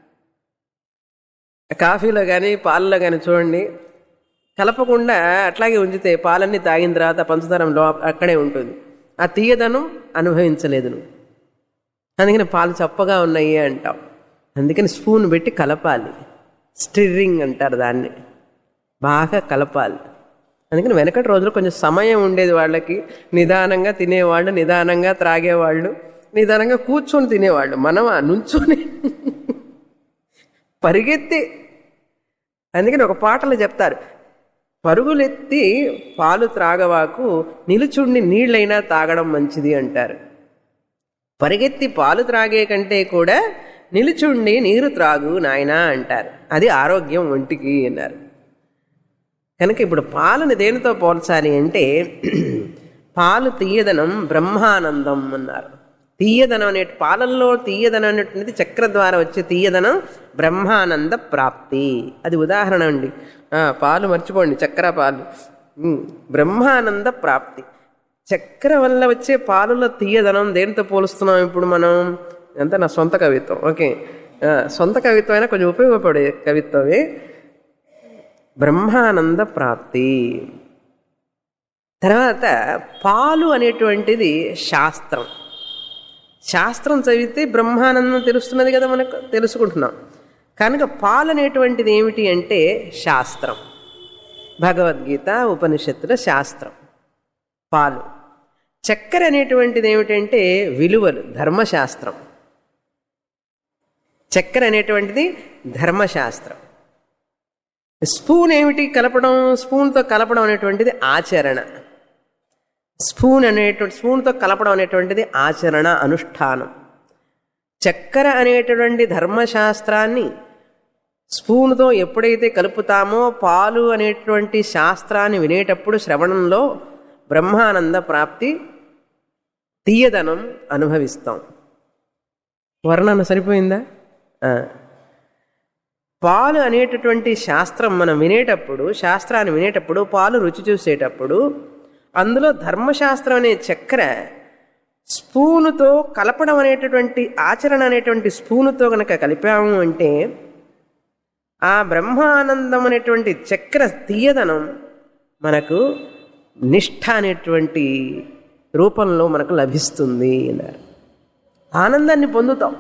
కాఫీలో కానీ పాలలో కానీ చూడండి కలపకుండా అట్లాగే ఉంచితే పాలన్నీ తాగిన తర్వాత పంచదార లో అక్కడే ఉంటుంది ఆ తీయదనం అనుభవించలేదు నువ్వు అందుకని పాలు చప్పగా ఉన్నాయి అంటాం అందుకని స్పూన్ పెట్టి కలపాలి స్టిర్రింగ్ అంటారు దాన్ని బాగా కలపాలి అందుకని వెనకటి రోజుల్లో కొంచెం సమయం ఉండేది వాళ్ళకి నిదానంగా తినేవాళ్ళు నిదానంగా త్రాగేవాళ్ళు నిదానంగా కూర్చొని తినేవాళ్ళు మనం ఆ నుంచొని పరిగెత్తి అందుకని ఒక పాటలో చెప్తారు పరుగులెత్తి పాలు త్రాగవాకు నిలుచుండి నీళ్ళైనా తాగడం మంచిది అంటారు పరిగెత్తి పాలు త్రాగే కంటే కూడా నిలుచుండి నీరు త్రాగు నాయనా అంటారు అది ఆరోగ్యం ఒంటికి అన్నారు కనుక ఇప్పుడు పాలను దేనితో పోల్చాలి అంటే పాలు తీయదనం బ్రహ్మానందం అన్నారు తీయదనం అనే పాలల్లో తీయదనం అనేటువంటిది చక్ర ద్వారా వచ్చే తీయదనం బ్రహ్మానంద ప్రాప్తి అది ఉదాహరణ అండి ఆ, పాలు మర్చిపోండి చక్ర పాలు ఉమ్, బ్రహ్మానంద ప్రాప్తి చక్కెర వల్ల వచ్చే పాలలో తీయదనం దేనితో పోలుస్తున్నాం ఇప్పుడు మనం అంతా నా సొంత కవిత్వం ఓకే ఆ, సొంత కవిత్వం అయినా కొంచెం ఉపయోగపడే కవిత్వమే బ్రహ్మానంద ప్రాప్తి తర్వాత పాలు అనేటువంటిది శాస్త్రం శాస్త్రం చదివితే బ్రహ్మానందం తెలుస్తున్నది కదా మనకు తెలుసుకుంటున్నాం కనుక పాలు అనేటువంటిది ఏమిటి అంటే శాస్త్రం భగవద్గీత ఉపనిషత్తుల శాస్త్రం పాలు చక్కెర అనేటువంటిది ఏమిటంటే విలువలు ధర్మశాస్త్రం చక్కెర అనేటువంటిది ధర్మశాస్త్రం స్పూన్ ఏమిటి కలపడం స్పూన్తో కలపడం అనేటువంటిది ఆచరణ స్పూన్ అనేటువంటి స్పూన్తో కలపడం అనేటువంటిది ఆచరణ అనుష్ఠానం చక్కెర అనేటువంటి ధర్మశాస్త్రాన్ని స్పూన్తో ఎప్పుడైతే కలుపుతామో పాలు అనేటువంటి శాస్త్రాన్ని వినేటప్పుడు శ్రవణంలో బ్రహ్మానంద ప్రాప్తి తీయదనం అనుభవిస్తాం వర్ణన సరిపోయిందా ఆ. పాలు అనేటటువంటి శాస్త్రం మనం వినేటప్పుడు శాస్త్రాన్ని వినేటప్పుడు పాలు రుచి చూసేటప్పుడు అందులో ధర్మశాస్త్రం అనే చక్కెర స్పూనుతో కలపడం అనేటటువంటి ఆచరణ అనేటువంటి స్పూనుతో కనుక కలిపాము అంటే ఆ బ్రహ్మానందం అనేటువంటి చక్ర తీయదనం మనకు నిష్ఠ అనేటువంటి రూపంలో మనకు లభిస్తుంది అన్నారు ఆనందాన్ని పొందుతాం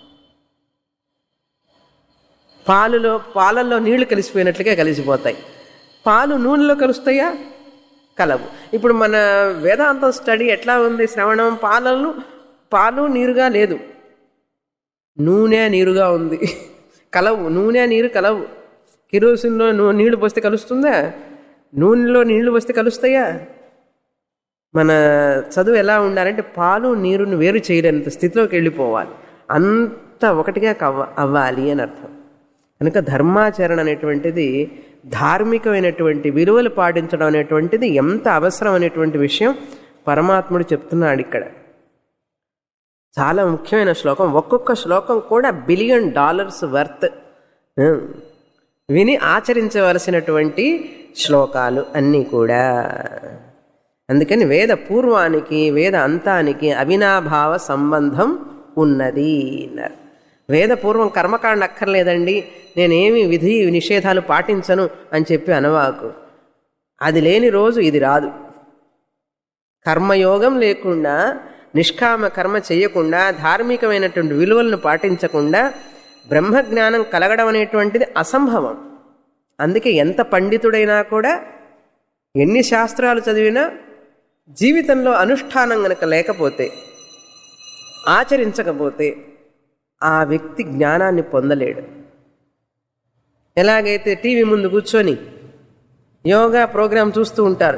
పాలులో పాలల్లో నీళ్లు కలిసిపోయినట్లుగా కలిసిపోతాయి పాలు నూనెలో కలుస్తాయా కలవు ఇప్పుడు మన వేదాంతం స్టడీ ఎట్లా ఉంది శ్రవణం పాలలు పాలు నీరుగా లేదు నూనె నీరుగా ఉంది కలవు నూనె నీరు కలవు కిరోసిన్లో నూ నీళ్లు పోస్తే కలుస్తుందా నూనెలో నీళ్లు పోస్తే కలుస్తాయా మన చదువు ఎలా ఉండాలంటే పాలు నీరుని వేరు చేయలేనంత స్థితిలోకి వెళ్ళిపోవాలి అంత ఒకటిగా కవ్వ అవ్వాలి అని అర్థం కనుక ధర్మాచరణ అనేటువంటిది ధార్మికమైనటువంటి విలువలు పాటించడం అనేటువంటిది ఎంత అవసరం అనేటువంటి విషయం పరమాత్ముడు చెప్తున్నాడు ఇక్కడ చాలా ముఖ్యమైన శ్లోకం ఒక్కొక్క శ్లోకం కూడా బిలియన్ డాలర్స్ వర్త్ ఉమ్. విని ఆచరించవలసినటువంటి శ్లోకాలు అన్నీ కూడా అందుకని వేద పూర్వానికి వేద అంతానికి అవినాభావ సంబంధం ఉన్నది అన్నారు వేద పూర్వం కర్మకాండ అక్కర్లేదండి నేనేమి విధి నిషేధాలు పాటించను అని చెప్పి అనవాకు అది లేని రోజు ఇది రాదు కర్మయోగం లేకుండా నిష్కామ కర్మ చేయకుండా ధార్మికమైనటువంటి విలువలను పాటించకుండా బ్రహ్మజ్ఞానం కలగడం అనేటువంటిది అసంభవం అందుకే ఎంత పండితుడైనా కూడా ఎన్ని శాస్త్రాలు చదివినా జీవితంలో అనుష్ఠానం గనక లేకపోతే ఆచరించకపోతే ఆ వ్యక్తి జ్ఞానాన్ని పొందలేడు ఎలాగైతే టీవీ ముందు కూర్చొని యోగా ప్రోగ్రాం చూస్తూ ఉంటారు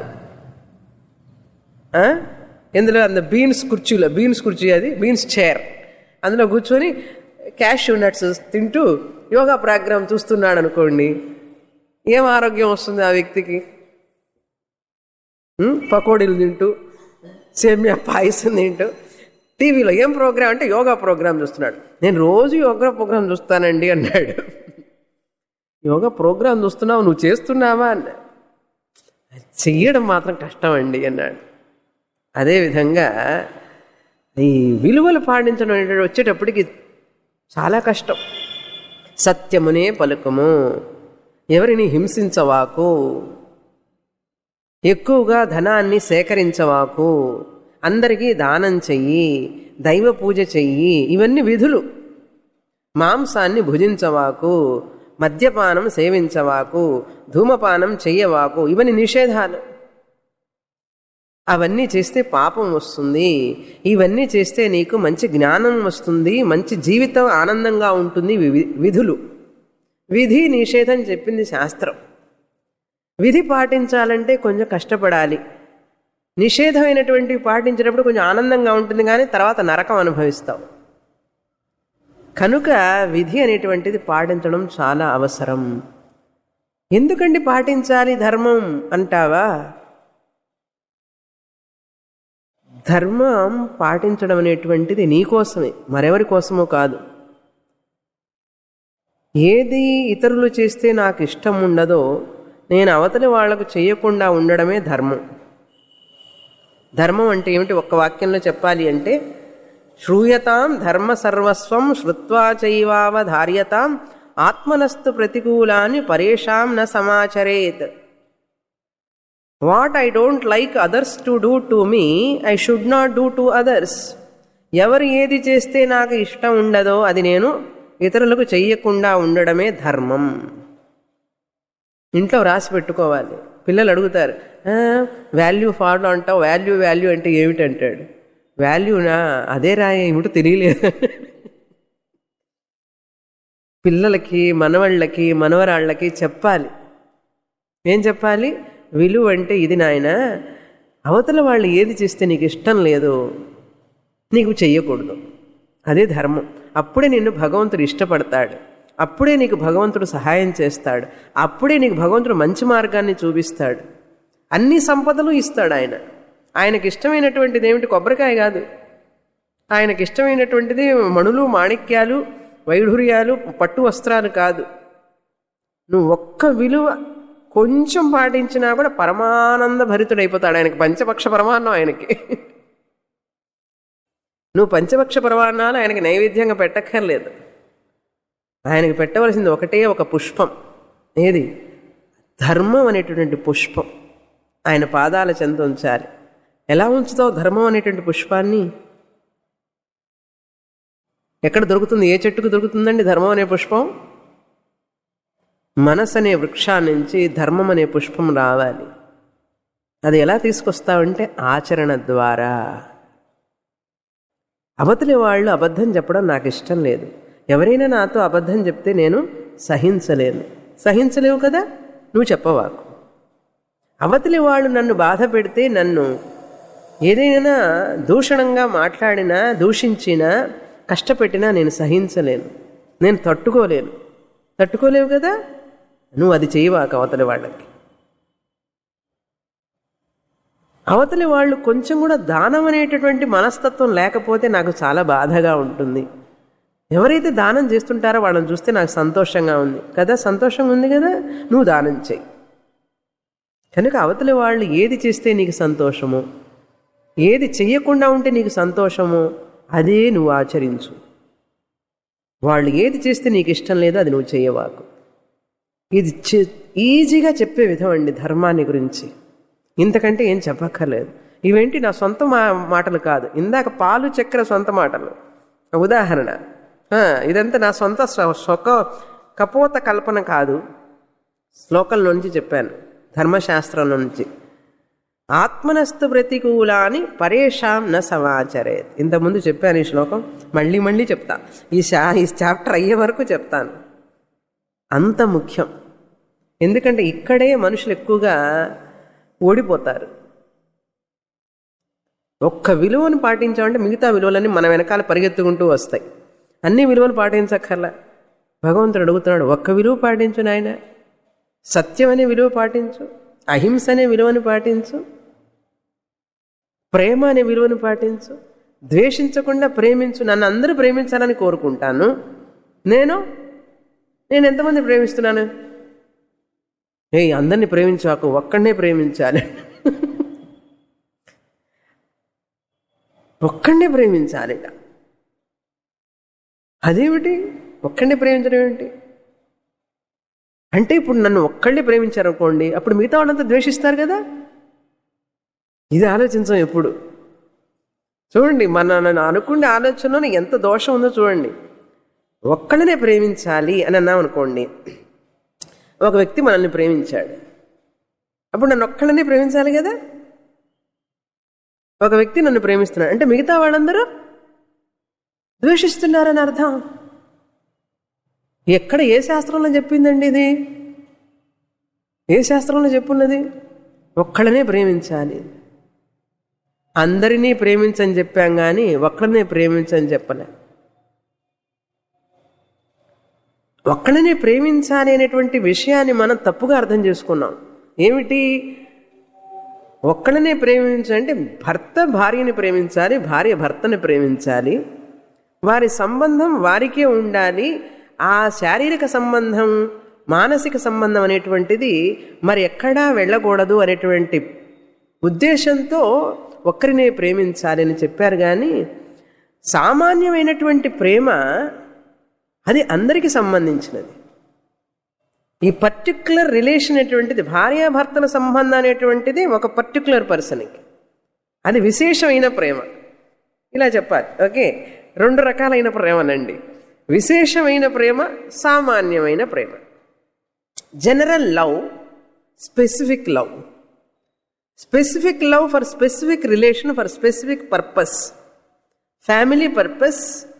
ఆ? ఇందులో అంత బీన్స్ కుర్చీలో బీన్స్ కుర్చీ అది బీన్స్ చైర్ అందులో కూర్చొని క్యాష్యూ నట్స్ తింటూ యోగా ప్రోగ్రాం చూస్తున్నాడు అనుకోండి ఏం ఆరోగ్యం వస్తుంది ఆ వ్యక్తికి ఉం? పకోడీలు తింటూ సేమియా పాయసం తింటూ టీవీలో ఏం ప్రోగ్రాం అంటే యోగా ప్రోగ్రాం చూస్తున్నాడు నేను రోజు యోగా ప్రోగ్రాం చూస్తానండి అన్నాడు యోగా ప్రోగ్రాం చూస్తున్నావు నువ్వు చేస్తున్నావా అన్న చెయ్యడం మాత్రం కష్టం అండి అన్నాడు అదేవిధంగా ఈ విలువలు పాటించడం అనేటువంటి వచ్చేటప్పటికి చాలా కష్టం సత్యమునే పలుకము ఎవరిని హింసించవాకు ఎక్కువగా ధనాన్ని సేకరించవాకు అందరికీ దానం చెయ్యి దైవ పూజ చెయ్యి ఇవన్నీ విధులు మాంసాన్ని భుజించవాకు మద్యపానం సేవించవాకు ధూమపానం చెయ్యవాకు ఇవన్నీ నిషేధాలు అవన్నీ చేస్తే పాపం వస్తుంది ఇవన్నీ చేస్తే నీకు మంచి జ్ఞానం వస్తుంది మంచి జీవితం ఆనందంగా ఉంటుంది వి- విధులు విధి నిషేధం చెప్పింది శాస్త్రం విధి పాటించాలంటే కొంచెం కష్టపడాలి నిషేధమైనటువంటివి పాటించేటప్పుడు కొంచెం ఆనందంగా ఉంటుంది కానీ తర్వాత నరకం అనుభవిస్తాం కనుక విధి అనేటువంటిది పాటించడం చాలా అవసరం ఎందుకండి పాటించాలి ధర్మం అంటావా ధర్మం పాటించడం అనేటువంటిది నీకోసమే మరెవరి కోసమో కాదు ఏది ఇతరులు చేస్తే నాకు ఇష్టం ఉండదో నేను అవతలి వాళ్లకు చేయకుండా ఉండడమే ధర్మం ధర్మం అంటే ఏమిటి ఒక్క వాక్యంలో చెప్పాలి అంటే శ్రూయతాం ధర్మ సర్వస్వం శ్రుత్వా చైవావధార్యతాం ఆత్మనస్తు ప్రతికూలాన్ని పరేషాం న సమాచరేత్ what I don't like others to do to me I should not do to others ఎవరు ఏది చేస్తే నాకు ఇష్టం ఉండదో అది నేను ఇతరులకు చెయ్యకుండా ఉండడమే ధర్మం ఇంట్లో రాసి పెట్టుకోవాలి పిల్లలు అడుగుతారు వాల్యూ ఫాలో అంటావు వాల్యూ వాల్యూ అంటే ఏమిటంటాడు వాల్యూనా అదే రాయ ఏమిటో తెలియలేదు పిల్లలకి మనవాళ్ళకి మనవరాళ్ళకి చెప్పాలి ఏం చెప్పాలి విలువ అంటే ఇది నాయన అవతల వాళ్ళు ఏది చేస్తే నీకు ఇష్టం లేదో నీకు చెయ్యకూడదు అదే ధర్మం అప్పుడే నిన్ను భగవంతుడు ఇష్టపడతాడు అప్పుడే నీకు భగవంతుడు సహాయం చేస్తాడు అప్పుడే నీకు భగవంతుడు మంచి మార్గాన్ని చూపిస్తాడు అన్ని సంపదలు ఇస్తాడు ఆయన ఆయనకి ఇష్టమైనటువంటిది ఏమిటి కొబ్బరికాయ కాదు ఆయనకి ఇష్టమైనటువంటిది మణులు మాణిక్యాలు వైఢూర్యాలు పట్టు వస్త్రాలు కాదు నువ్వు ఒక్క విలువ కొంచెం పాటించినా కూడా పరమానంద భరితుడైపోతాడు ఆయనకి పంచపక్ష పరమాన్నం ఆయనకి నువ్వు పంచపక్ష పరమాన్నాలు ఆయనకి నైవేద్యంగా పెట్టక్కర్లేదు ఆయనకి పెట్టవలసింది ఒకటే ఒక పుష్పం ఏది ధర్మం అనేటటువంటి పుష్పం ఆయన పాదాల చెంత ఉంచాలి ఎలా ఉంచుతావు ధర్మం అనేటువంటి పుష్పాన్ని ఎక్కడ దొరుకుతుంది ఏ చెట్టుకు దొరుకుతుందండి ధర్మం అనే పుష్పం మనసు అనే వృక్షాన్ని నుంచి ధర్మం అనే పుష్పం రావాలి అది ఎలా తీసుకొస్తావంటే ఆచరణ ద్వారా అవతలి వాళ్ళు అబద్ధం చెప్పడం నాకు ఇష్టం లేదు ఎవరైనా నాతో అబద్ధం చెప్తే నేను సహించలేను సహించలేవు కదా నువ్వు చెప్పవాకు అవతలి వాళ్ళు నన్ను బాధ పెడితే నన్ను ఏదైనా దూషణంగా మాట్లాడినా దూషించినా కష్టపెట్టినా నేను సహించలేను నేను తట్టుకోలేను తట్టుకోలేవు కదా నువ్వు అది చేయవాక అవతలి వాళ్ళకి అవతలి వాళ్ళు కొంచెం కూడా దానం అనేటటువంటి మనస్తత్వం లేకపోతే నాకు చాలా బాధగా ఉంటుంది ఎవరైతే దానం చేస్తుంటారో వాళ్ళని చూస్తే నాకు సంతోషంగా ఉంది కదా సంతోషంగా ఉంది కదా నువ్వు దానం చెయ్యి కనుక అవతలి వాళ్ళు ఏది చేస్తే నీకు సంతోషము ఏది చెయ్యకుండా ఉంటే నీకు సంతోషము అదే నువ్వు ఆచరించు వాళ్ళు ఏది చేస్తే నీకు ఇష్టం లేదో అది నువ్వు చేయవాకు ఇది చె- ఈజీగా చెప్పే విధం అండి ధర్మాన్ని గురించి ఇంతకంటే ఏం చెప్పక్కర్లేదు ఇవేంటి నా సొంత మా మాటలు కాదు ఇందాక పాలు చక్కెర సొంత మాటలు ఉదాహరణ ఆ, ఇదంతా నా సొంత స్వ- స్వక కపోత కల్పన కాదు శ్లోకం నుంచి చెప్పాను ధర్మశాస్త్రం నుంచి ఆత్మనస్తు ప్రతికూలాని పరేషాం న సమాచరేత్ ఇంతకుముందు చెప్పాను ఈ శ్లోకం మళ్ళీ మళ్ళీ చెప్తా ఈ శా ఈ చాప్టర్ అయ్యే వరకు చెప్తాను అంత ముఖ్యం ఎందుకంటే ఇక్కడే మనుషులు ఎక్కువగా ఓడిపోతారు ఒక్క విలువను పాటించామంటే మిగతా విలువలన్నీ మన వెనకాల పరిగెత్తుకుంటూ వస్తాయి అన్ని విలువలు పాటించక్కర్లా భగవంతుడు అడుగుతున్నాడు ఒక్క విలువ పాటించు నాయన సత్యం అనే విలువ పాటించు అహింస అనే విలువను పాటించు ప్రేమ అనే విలువను పాటించు ద్వేషించకుండా ప్రేమించు నన్ను అందరూ ప్రేమించాలని కోరుకుంటాను నేను నేను ఎంతమంది ప్రేమిస్తున్నాను ఏ అందరినీ ప్రేమించాకు ఒక్కడనే ప్రేమించాలి ఒక్కడనే ప్రేమించాలిట అదేమిటి ఒక్కడిని ప్రేమించడం ఏమిటి అంటే ఇప్పుడు నన్ను ఒక్కళ్ళే ప్రేమించారనుకోండి అప్పుడు మిగతా వాళ్ళంతా ద్వేషిస్తారు కదా ఇది ఆలోచించాం ఎప్పుడు చూడండి మన నన్ను అనుకునే ఆలోచనలో ఎంత దోషం ఉందో చూడండి ఒక్కళ్ళనే ప్రేమించాలి అని అన్నాం అనుకోండి ఒక వ్యక్తి మనల్ని ప్రేమించాడు అప్పుడు నన్ను ఒక్కళ్ళనే ప్రేమించాలి కదా ఒక వ్యక్తి నన్ను ప్రేమిస్తున్నాడు అంటే మిగతా వాళ్ళందరూ ద్వేషిస్తున్నారని అర్థం ఎక్కడ ఏ శాస్త్రంలో చెప్పిందండి ఇది ఏ శాస్త్రంలో చెప్పున్నది ఒక్కళ్ళనే ప్రేమించాలి అందరినీ ప్రేమించని చెప్పాం కానీ ఒక్కడనే ప్రేమించని చెప్పలే ఒక్కడనే ప్రేమించాలి అనేటువంటి విషయాన్ని మనం తప్పుగా అర్థం చేసుకున్నాం ఏమిటి ఒక్కడనే ప్రేమించాలంటే భర్త భార్యని ప్రేమించాలి భార్య భర్తని ప్రేమించాలి వారి సంబంధం వారికే ఉండాలి ఆ శారీరక సంబంధం మానసిక సంబంధం అనేటువంటిది మరి ఎక్కడా వెళ్ళకూడదు అనేటువంటి ఉద్దేశంతో ఒక్కరినే ప్రేమించాలి అని చెప్పారు కానీ సామాన్యమైనటువంటి ప్రేమ అది అందరికీ సంబంధించినది ఈ పర్టిక్యులర్ రిలేషన్ అనేటువంటిది భార్యాభర్తల సంబంధం అనేటువంటిది ఒక పర్టిక్యులర్ పర్సన్కి అది విశేషమైన ప్రేమ ఇలా చెప్పాలి ఓకే రెండు రకాలైన ప్రేమనండి విశేషమైన ప్రేమ సామాన్యమైన ప్రేమ general love specific love specific love for specific relation for specific purpose family purpose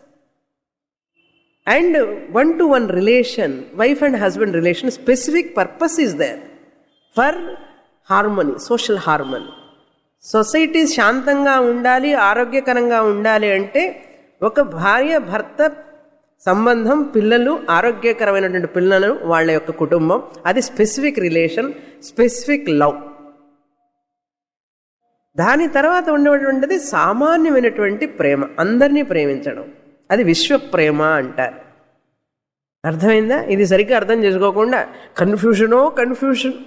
and one to one relation wife and husband relation specific purpose is there for harmony social harmony society శాంతంగా ఉండాలి ఆరోగ్యకరంగా ఉండాలి అంటే ఒక భార్య భర్త సంబంధం పిల్లలు ఆరోగ్యకరమైనటువంటి పిల్లలు వాళ్ళ యొక్క కుటుంబం అది స్పెసిఫిక్ రిలేషన్ స్పెసిఫిక్ లవ్ దాని తర్వాత ఉండేటువంటిది సామాన్యమైనటువంటి ప్రేమ అందరినీ ప్రేమించడం అది విశ్వ ప్రేమ అంటారు అర్థమైందా ఇది సరిగ్గా అర్థం చేసుకోకుండా కన్ఫ్యూషనో కన్ఫ్యూషన్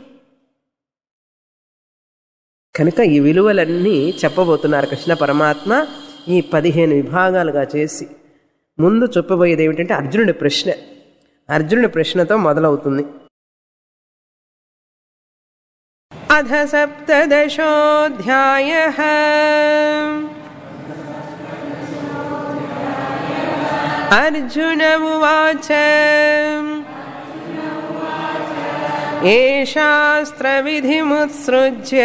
కనుక ఈ విలువలన్నీ చెప్పబోతున్నారు కృష్ణ పరమాత్మ ఈ పదిహేను విభాగాలుగా చేసి ముందు చెప్పబోయేది ఏమిటంటే అర్జునుడి ప్రశ్న అర్జునుడి ప్రశ్నతో మొదలవుతుంది అధ సప్తదశోధ్యాయ అర్జున ఉవాచ ఏ శాస్త్రవిధిముత్సృజ్య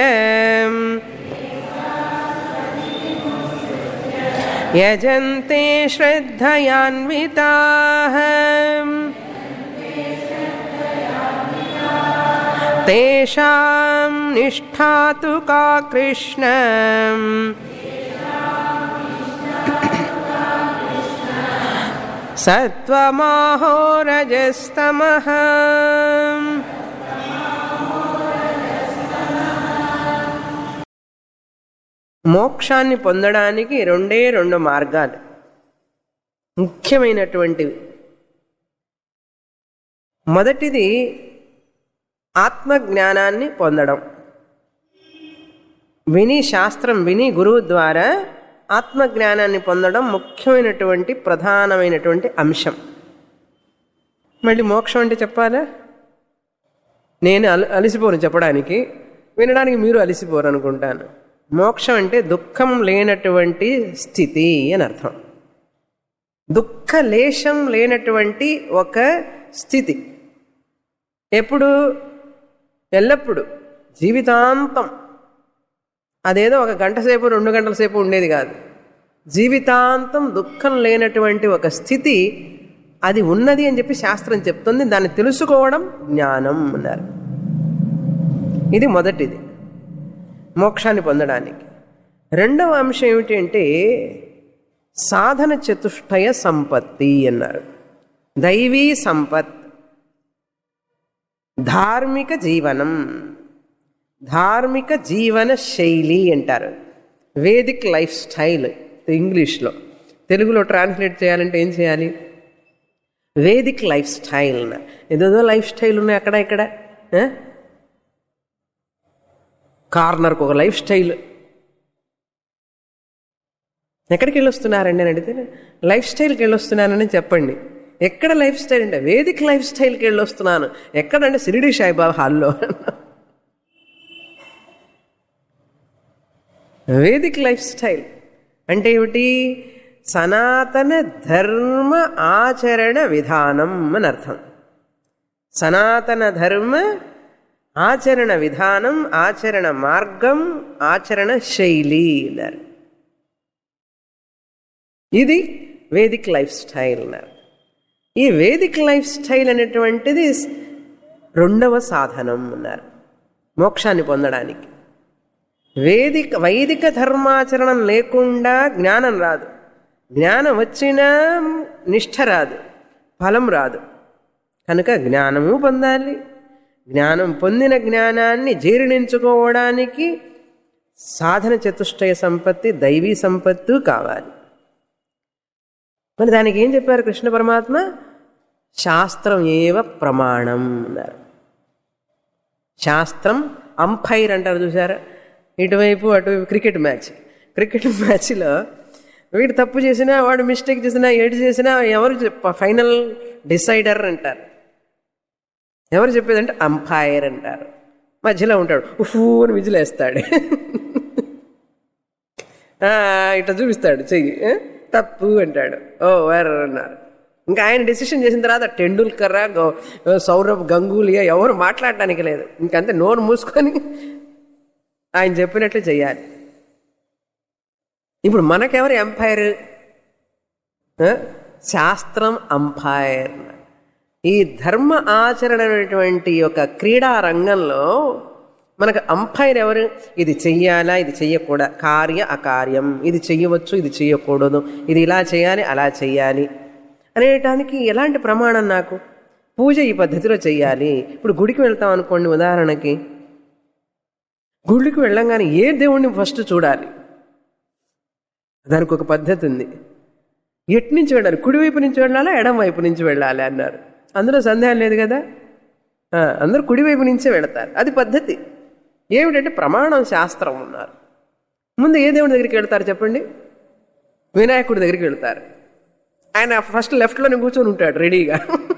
యజంతే శ్రద్ధయాన్వితాః తేషాం నిష్ఠా తు కా కృష్ణ సత్వమాహో రజస్తమః మోక్షాన్ని పొందడానికి రెండే రెండు మార్గాలు ముఖ్యమైనటువంటివి మొదటిది ఆత్మజ్ఞానాన్ని పొందడం విని శాస్త్రం విని గురువు ద్వారా ఆత్మజ్ఞానాన్ని పొందడం ముఖ్యమైనటువంటి ప్రధానమైనటువంటి అంశం మళ్ళీ మోక్షం అంటే చెప్పాలా నేను అల అలసిపోను చెప్పడానికి వినడానికి మీరు అలసిపోరు అనుకుంటాను మోక్షం అంటే దుఃఖం లేనటువంటి స్థితి అని అర్థం దుఃఖ లేశం లేనటువంటి ఒక స్థితి ఎప్పుడు ఎల్లప్పుడు జీవితాంతం అదేదో ఒక గంట సేపు రెండు గంటల సేపు ఉండేది కాదు జీవితాంతం దుఃఖం లేనటువంటి ఒక స్థితి అది ఉన్నది అని చెప్పి శాస్త్రం చెప్తుంది దాన్ని తెలుసుకోవడం జ్ఞానం అన్నారు ఇది మొదటిది మోక్షాన్ని పొందడానికి రెండవ అంశం ఏమిటి అంటే సాధన చతుష్టయ సంపత్తి అన్నారు దైవీ సంపత్ ధార్మిక జీవనం ధార్మిక జీవన శైలి అంటారు వేదిక్ లైఫ్ స్టైల్ ఇంగ్లీష్లో తెలుగులో ట్రాన్స్లేట్ చేయాలంటే ఏం చేయాలి వేదిక్ లైఫ్ స్టైల్ ఏదేదో లైఫ్ స్టైల్ ఉన్నాయి అక్కడ ఇక్కడ ఆ? కార్నర్కి ఒక లైఫ్ స్టైల్ ఎక్కడికి వెళ్ళొస్తున్నారండి అని అడిగితే లైఫ్ స్టైల్కి వెళ్ళొస్తున్నానని చెప్పండి ఎక్కడ లైఫ్ స్టైల్ అంటే వేదిక లైఫ్ స్టైల్కి వెళ్ళొస్తున్నాను ఎక్కడంటే సిరిడి సాయిబాబా హాల్లో వేదిక్ లైఫ్ స్టైల్ అంటే ఏమిటి సనాతన ధర్మ ఆచరణ విధానం అని అర్థం సనాతన ధర్మ ఆచరణ విధానం ఆచరణ మార్గం ఆచరణ శైలి అన్నారు ఇది వేదిక్ లైఫ్ స్టైల్ అన్నారు ఈ వేదిక్ లైఫ్ స్టైల్ అనేటువంటిది రెండవ సాధనం అన్నారు మోక్షాన్ని పొందడానికి వేదిక వైదిక ధర్మాచరణం లేకుండా జ్ఞానం రాదు జ్ఞానం వచ్చినా నిష్ఠ రాదు ఫలం రాదు కనుక జ్ఞానము పొందాలి జ్ఞానం పొందిన జ్ఞానాన్ని జీర్ణించుకోవడానికి సాధన చతుష్టయ సంపత్తి దైవీ సంపత్తు కావాలి మరి దానికి ఏం చెప్పారు కృష్ణ పరమాత్మ శాస్త్రం ఏవ ప్రమాణం అన్నారు శాస్త్రం అంపైర్ అంటారు చూసారా ఇటువైపు అటువైపు క్రికెట్ మ్యాచ్ క్రికెట్ మ్యాచ్లో వీడు తప్పు చేసినా వాడు మిస్టేక్ చేసినా ఏడు చేసినా ఎవరు ఫైనల్ డిసైడర్ అంటారు ఎవరు చెప్పేదంటే అంపైర్ అంటారు మధ్యలో ఉంటాడు ఉఫూ అని విజిలేస్తాడు ఇట్లా చూపిస్తాడు చెయ్యి తప్పు అంటాడు ఓ వేరే అన్నారు ఇంకా ఆయన డెసిషన్ చేసిన తర్వాత టెండూల్కర్ సౌరభ్ గంగూలియా ఎవరు మాట్లాడటానికి లేదు ఇంకంతే నోరు మూసుకొని ఆయన చెప్పినట్లు చేయాలి ఇప్పుడు మనకెవరు ఎంపైర్ శాస్త్రం అంపైర్ ఈ ధర్మ ఆచరణ అనేటువంటి ఒక క్రీడా రంగంలో మనకు అంపైర్ ఎవరు ఇది చెయ్యాలా ఇది చెయ్యకూడదు కార్య అకార్యం ఇది చెయ్యవచ్చు ఇది చెయ్యకూడదు ఇది ఇలా చేయాలి అలా చెయ్యాలి అనేటానికి ఎలాంటి ప్రమాణం నాకు పూజ ఈ పద్ధతిలో చెయ్యాలి ఇప్పుడు గుడికి వెళ్తాం అనుకోండి ఉదాహరణకి గుడికి వెళ్ళంగానే ఏ దేవుణ్ణి ఫస్ట్ చూడాలి దానికి ఒక పద్ధతి ఉంది ఎటు నుంచి వెళ్ళాలి కుడివైపు నుంచి వెళ్ళాలా ఎడం వైపు నుంచి వెళ్ళాలి అన్నారు అందులో సందేహం లేదు కదా అందరూ కుడివైపు నుంచే వెళతారు అది పద్ధతి ఏమిటంటే ప్రమాణం శాస్త్రం ఉన్నారు ముందు ఏ దేవుడి దగ్గరికి వెళ్తారు చెప్పండి వినాయకుడి దగ్గరికి వెళ్తారు ఆయన ఫస్ట్ లెఫ్ట్లోనే కూర్చొని ఉంటాడు రెడీగా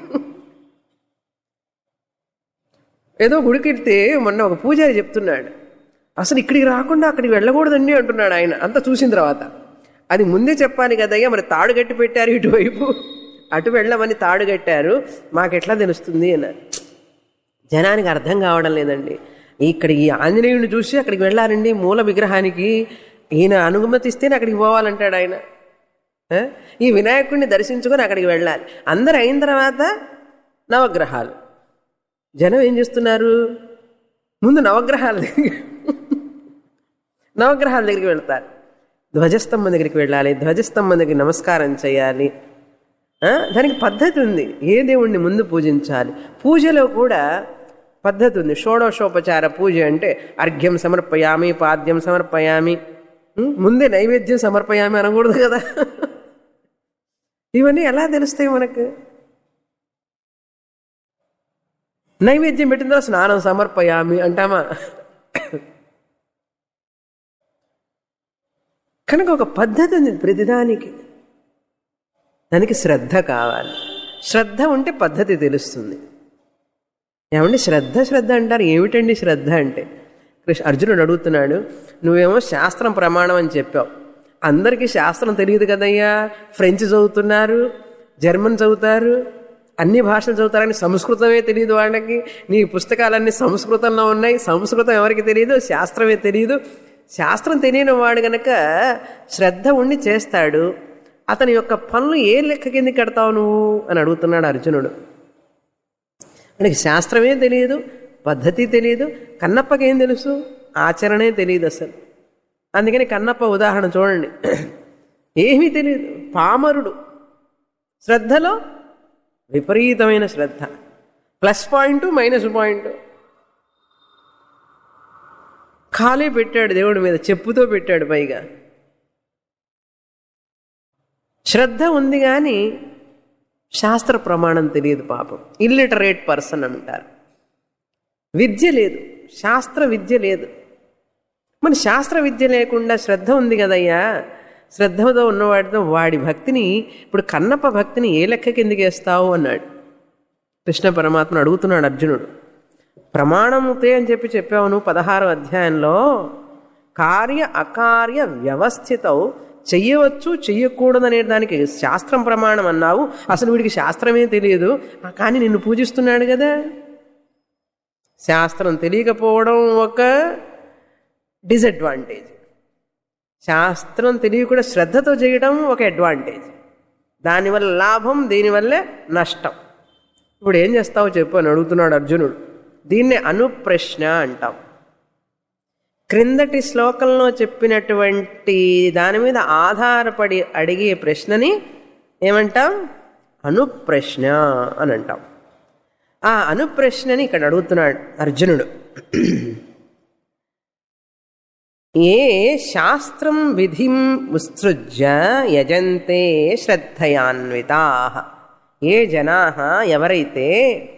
ఏదో గుడికి వెళ్తే మొన్న ఒక పూజారి చెప్తున్నాడు అసలు ఇక్కడికి రాకుండా అక్కడికి వెళ్ళకూడదండి అంటున్నాడు ఆయన అంతా చూసిన తర్వాత అది ముందే చెప్పాలి కదయ్యా మరి తాడు కట్టి పెట్టారు ఇటువైపు అటు వెళ్ళమని తాడు కట్టారు మాకెట్లా తెలుస్తుంది అన్నారు జనానికి అర్థం కావడం లేదండి ఇక్కడ ఈ ఆంజనేయుడిని చూసి అక్కడికి వెళ్ళాలండి మూల విగ్రహానికి ఈయన అనుమతిస్తేనే అక్కడికి పోవాలంటాడు ఆయన ఈ వినాయకుడిని దర్శించుకొని అక్కడికి వెళ్ళాలి అందరు అయిన తర్వాత నవగ్రహాలు జనం ఏం చేస్తున్నారు ముందు నవగ్రహాల దగ్గర నవగ్రహాల దగ్గరికి వెళ్తారు ధ్వజస్తంభం దగ్గరికి వెళ్ళాలి ధ్వజస్తంభం దగ్గర నమస్కారం చేయాలి దానికి పద్ధతి ఉంది ఏ దేవుణ్ణి ముందు పూజించాలి పూజలో కూడా పద్ధతి ఉంది షోడోషోపచార పూజ అంటే అర్ఘ్యం సమర్పయామి పాద్యం సమర్పయామి ముందే నైవేద్యం సమర్పయామి అనకూడదు కదా ఇవన్నీ ఎలా తెలుస్తాయి మనకు నైవేద్యం పెట్టిన తర్వాత స్నానం సమర్పయామి అంటామా కనుక ఒక పద్ధతి ఉంది ప్రతిదానికి దానికి శ్రద్ధ కావాలి శ్రద్ధ ఉంటే పద్ధతి తెలుస్తుంది ఏమండి శ్రద్ధ శ్రద్ధ అంటారు ఏమిటండి శ్రద్ధ అంటే కృష్ణ అర్జునుడు అడుగుతున్నాడు నువ్వేమో శాస్త్రం ప్రమాణం అని చెప్పావు అందరికీ శాస్త్రం తెలియదు కదయ్యా ఫ్రెంచ్ చదువుతున్నారు జర్మన్ చదువుతారు అన్ని భాషలు చదువుతారని సంస్కృతమే తెలియదు వాళ్ళకి నీ పుస్తకాలన్నీ సంస్కృతంలో ఉన్నాయి సంస్కృతం ఎవరికి తెలియదు శాస్త్రమే తెలియదు శాస్త్రం తెలియని వాడు గనక శ్రద్ధ ఉండి చేస్తాడు అతని యొక్క పనులు ఏ లెక్క కింద కడతావు నువ్వు అని అడుగుతున్నాడు అర్జునుడు మనకి శాస్త్రమే తెలియదు పద్ధతి తెలియదు కన్నప్పకేం తెలుసు ఆచరణే తెలియదు అసలు అందుకని కన్నప్ప ఉదాహరణ చూడండి ఏమీ తెలియదు పామరుడు శ్రద్ధలో విపరీతమైన శ్రద్ధ ప్లస్ పాయింట్ మైనస్ పాయింట్ ఖాళీ పెట్టాడు దేవుడి మీద చెప్పుతో పెట్టాడు పైగా శ్రద్ధ ఉంది కానీ శాస్త్ర ప్రమాణం తెలియదు పాపం ఇల్లిటరేట్ పర్సన్ అంటారు విద్య లేదు శాస్త్ర విద్య లేదు మరి శాస్త్ర విద్య లేకుండా శ్రద్ధ ఉంది కదయ్యా శ్రద్ధతో ఉన్నవాడితో వాడి భక్తిని ఇప్పుడు కన్నప్ప భక్తిని ఏ లెక్క కిందికి వేస్తావు అన్నాడు కృష్ణ పరమాత్మను అడుగుతున్నాడు అర్జునుడు ప్రమాణముతే అని చెప్పి చెప్పావు నువ్వు పదహారో అధ్యాయంలో కార్య అకార్య వ్యవస్థితం చెయ్యవచ్చు చెయ్యకూడదనే దానికి శాస్త్రం ప్రమాణం అన్నావు అసలు వీడికి శాస్త్రమే తెలియదు ఆ, కానీ నిన్ను పూజిస్తున్నాడు కదా శాస్త్రం తెలియకపోవడం ఒక డిసడ్వాంటేజ్ శాస్త్రం తెలియకుండా శ్రద్ధతో చేయడం ఒక అడ్వాంటేజ్ దానివల్ల లాభం దీనివల్ల నష్టం ఇప్పుడు ఏం చేస్తావో చెప్పు అని అడుగుతున్నాడు అర్జునుడు దీన్ని అనుప్రశ్న అంటాం క్రిందటి శ్లోకంలో చెప్పినటువంటి దాని మీద ఆధారపడి అడిగే ప్రశ్నని ఏమంటాం అనుప్రశ్న అని అంటాం ఆ అనుప్రశ్నని ఇక్కడ అడుగుతున్నాడు అర్జునుడు ఏ శాస్త్రం విధిం ఉత్సృజ్య యజంతే శ్రద్ధయాన్వితా ఏ జనా ఎవరైతే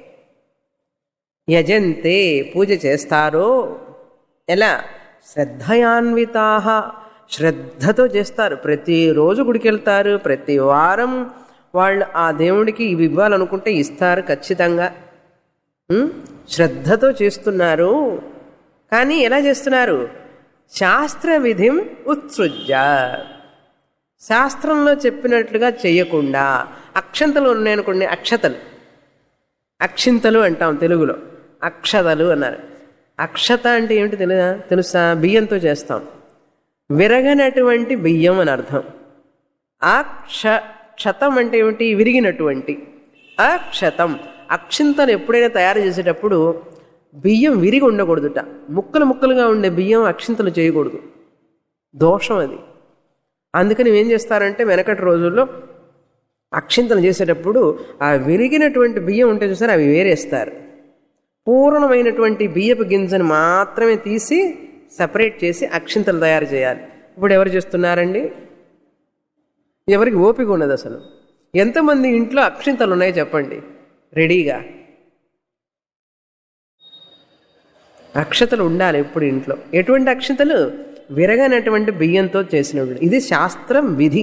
యజంతే పూజ చేస్తారో ఎలా శ్రద్ధయాన్వితా శ్రద్ధతో చేస్తారు ప్రతిరోజు గుడికి వెళ్తారు ప్రతి వారం వాళ్ళు ఆ దేవుడికి ఇవి ఇవ్వాలనుకుంటే ఇస్తారు ఖచ్చితంగా ఉం? శ్రద్ధతో చేస్తున్నారు కానీ ఎలా చేస్తున్నారు శాస్త్ర విధిం ఉత్సృజ్య శాస్త్రంలో చెప్పినట్లుగా చేయకుండా అక్షంతలు ఉన్నాయనుకోండి అక్షతలు అక్షింతలు అంటాం తెలుగులో అక్షతలు అన్నారు అక్షత అంటే ఏమిటి తెలుసా తెలుసా బియ్యంతో చేస్తాం విరగనటువంటి బియ్యం అని అర్థం అక్ష క్షతం అంటే ఏమిటి విరిగినటువంటి అక్షతం అక్షింతలు ఎప్పుడైనా తయారు చేసేటప్పుడు బియ్యం విరిగి ఉండకూడదుట ముక్కలు ముక్కలుగా ఉండే బియ్యం అక్షింతలు చేయకూడదు దోషం అది అందుకని ఏం చేస్తారంటే వెనకటి రోజుల్లో అక్షింతలు చేసేటప్పుడు ఆ విరిగినటువంటి బియ్యం ఉంటే చూసారు అవి వేరేస్తారు పూర్ణమైనటువంటి బియ్యపు గింజను మాత్రమే తీసి సపరేట్ చేసి అక్షింతలు తయారు చేయాలి ఇప్పుడు ఎవరు చేస్తున్నారండి ఎవరికి ఓపిక ఉన్నది అసలు ఎంతమంది ఇంట్లో అక్షింతలు ఉన్నాయో చెప్పండి రెడీగా అక్షతలు ఉండాలి ఎప్పుడు ఇంట్లో ఎటువంటి అక్షతలు విరగనటువంటి బియ్యంతో చేసినవి ఇది శాస్త్రం విధి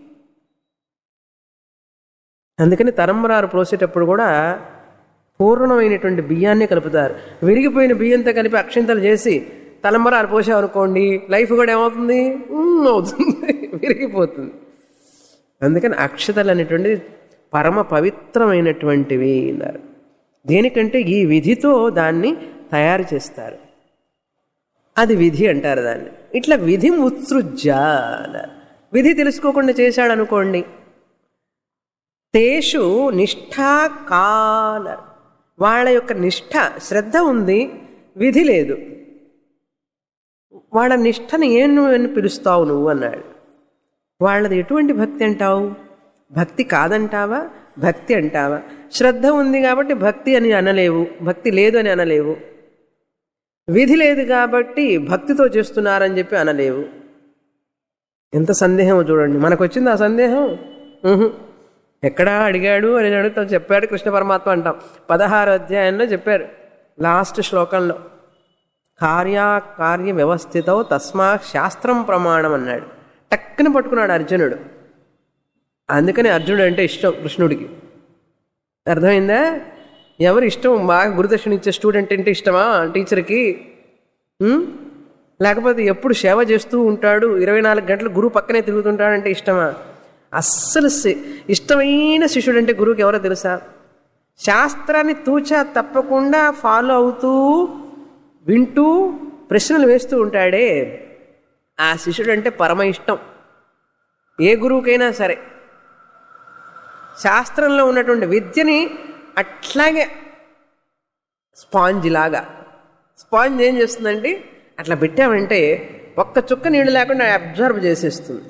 అందుకని తరంబరారు పోసేటప్పుడు కూడా పూర్ణమైనటువంటి బియ్యాన్ని కలుపుతారు విరిగిపోయిన బియ్యంతో కలిపి అక్షింతలు చేసి తలంబరాలు పోసామనుకోండి లైఫ్ కూడా ఏమవుతుంది ఉమ్ అవుతుంది విరిగిపోతుంది అందుకని అక్షతలు అనేటువంటిది పరమ పవిత్రమైనటువంటివి అన్నారు దేనికంటే ఈ విధితో దాన్ని తయారు చేస్తారు అది విధి అంటారు దాన్ని ఇట్లా విధి ఉత్సృజ్య అన్నారు విధి తెలుసుకోకుండా చేశాడు అనుకోండి తేషు నిష్ఠా కాలర్ వాళ్ళ యొక్క నిష్ఠ శ్రద్ధ ఉంది విధి లేదు వాళ్ళ నిష్ఠను ఏం నువ్వు పిలుస్తావు నువ్వు అన్నాడు వాళ్ళది ఎటువంటి భక్తి అంటావు భక్తి కాదంటావా భక్తి అంటావా శ్రద్ధ ఉంది కాబట్టి భక్తి అని అనలేవు భక్తి లేదు అని అనలేవు విధి లేదు కాబట్టి భక్తితో చేస్తున్నారని చెప్పి అనలేవు ఎంత సందేహం చూడండి మనకు వచ్చింది ఆ సందేహం ఉహు. ఎక్కడా అడిగాడు అని అడుగుతా చెప్పాడు కృష్ణ పరమాత్మ అంటాం పదహారు అధ్యాయంలో చెప్పారు లాస్ట్ శ్లోకంలో కార్యాకార్య వ్యవస్థితో తస్మా శాస్త్రం ప్రమాణం అన్నాడు టక్కున పట్టుకున్నాడు అర్జునుడు అందుకని అర్జునుడు అంటే ఇష్టం కృష్ణుడికి అర్థమైందా ఎవరు ఇష్టం బాగా గురుదక్షిణ ఇచ్చే స్టూడెంట్ అంటే ఇష్టమా టీచర్కి ఉం? లేకపోతే ఎప్పుడు సేవ చేస్తూ ఉంటాడు ఇరవై నాలుగు గంటలు గురువు పక్కనే తిరుగుతుంటాడంటే ఇష్టమా అస్సలు సి- ఇష్టమైన శిష్యుడు అంటే గురువుకి ఎవరో తెలుసా శాస్త్రాన్ని తూచా తప్పకుండా ఫాలో అవుతూ వింటూ ప్రశ్నలు వేస్తూ ఉంటాడే ఆ శిష్యుడు అంటే పరమ ఇష్టం ఏ గురువుకైనా సరే శాస్త్రంలో ఉన్నటువంటి విద్యని అట్లాగే స్పాంజ్ లాగా స్పాంజ్ ఏం చేస్తుందంటే అట్లా పెట్టామంటే ఒక్క చుక్క నీళ్ళు లేకుండా అబ్జర్వ్ చేసేస్తుంది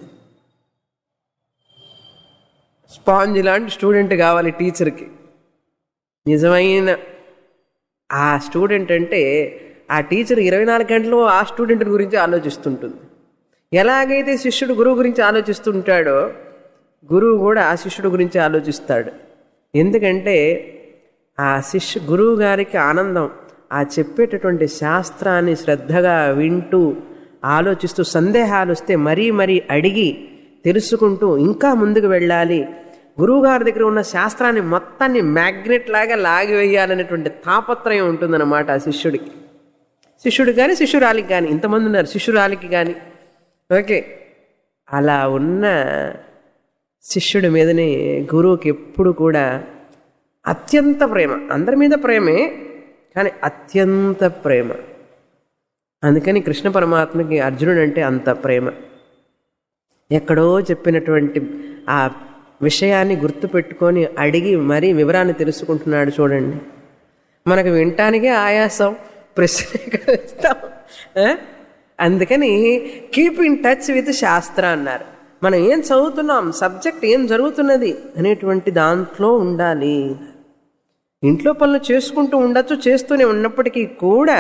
స్పాంజ్ లాంటి స్టూడెంట్ కావాలి టీచర్కి నిజమైన ఆ స్టూడెంట్ అంటే ఆ టీచర్ ఇరవై నాలుగు గంటలు ఆ స్టూడెంట్ గురించి ఆలోచిస్తుంటుంది ఎలాగైతే శిష్యుడు గురువు గురించి ఆలోచిస్తుంటాడో గురువు కూడా ఆ శిష్యుడు గురించి ఆలోచిస్తాడు ఎందుకంటే ఆ శిష్యు గురువు గారికి ఆనందం ఆ చెప్పేటటువంటి శాస్త్రాన్ని శ్రద్ధగా వింటూ ఆలోచిస్తూ సందేహాలు వస్తే మరీ మరీ అడిగి తెలుసుకుంటూ ఇంకా ముందుకు వెళ్ళాలి గురువుగారి దగ్గర ఉన్న శాస్త్రాన్ని మొత్తాన్ని మ్యాగ్నెట్ లాగా లాగివేయాలనేటువంటి తాపత్రయం ఉంటుందన్నమాట ఆ శిష్యుడికి శిష్యుడు కానీ శిష్యురాలికి కానీ ఇంతమంది ఉన్నారు శిష్యురాలికి కానీ ఓకే అలా ఉన్న శిష్యుడి మీదనే గురువుకి ఎప్పుడు కూడా అత్యంత ప్రేమ అందరి మీద ప్రేమే కానీ అత్యంత ప్రేమ అందుకని కృష్ణ పరమాత్మకి అర్జునుడు అంటే అంత ప్రేమ ఎక్కడో చెప్పినటువంటి ఆ విషయాన్ని గుర్తుపెట్టుకొని అడిగి మరీ వివరాన్ని తెలుసుకుంటున్నాడు చూడండి మనకు వినటానికే ఆయాసం ప్రశ్న ఇస్తాం అందుకని కీప్ ఇన్ టచ్ విత్ శాస్త్ర అన్నారు మనం ఏం చదువుతున్నాం సబ్జెక్ట్ ఏం జరుగుతున్నది అనేటువంటి దాంట్లో ఉండాలి ఇంట్లో పనులు చేసుకుంటూ ఉండొచ్చు చేస్తూనే ఉన్నప్పటికీ కూడా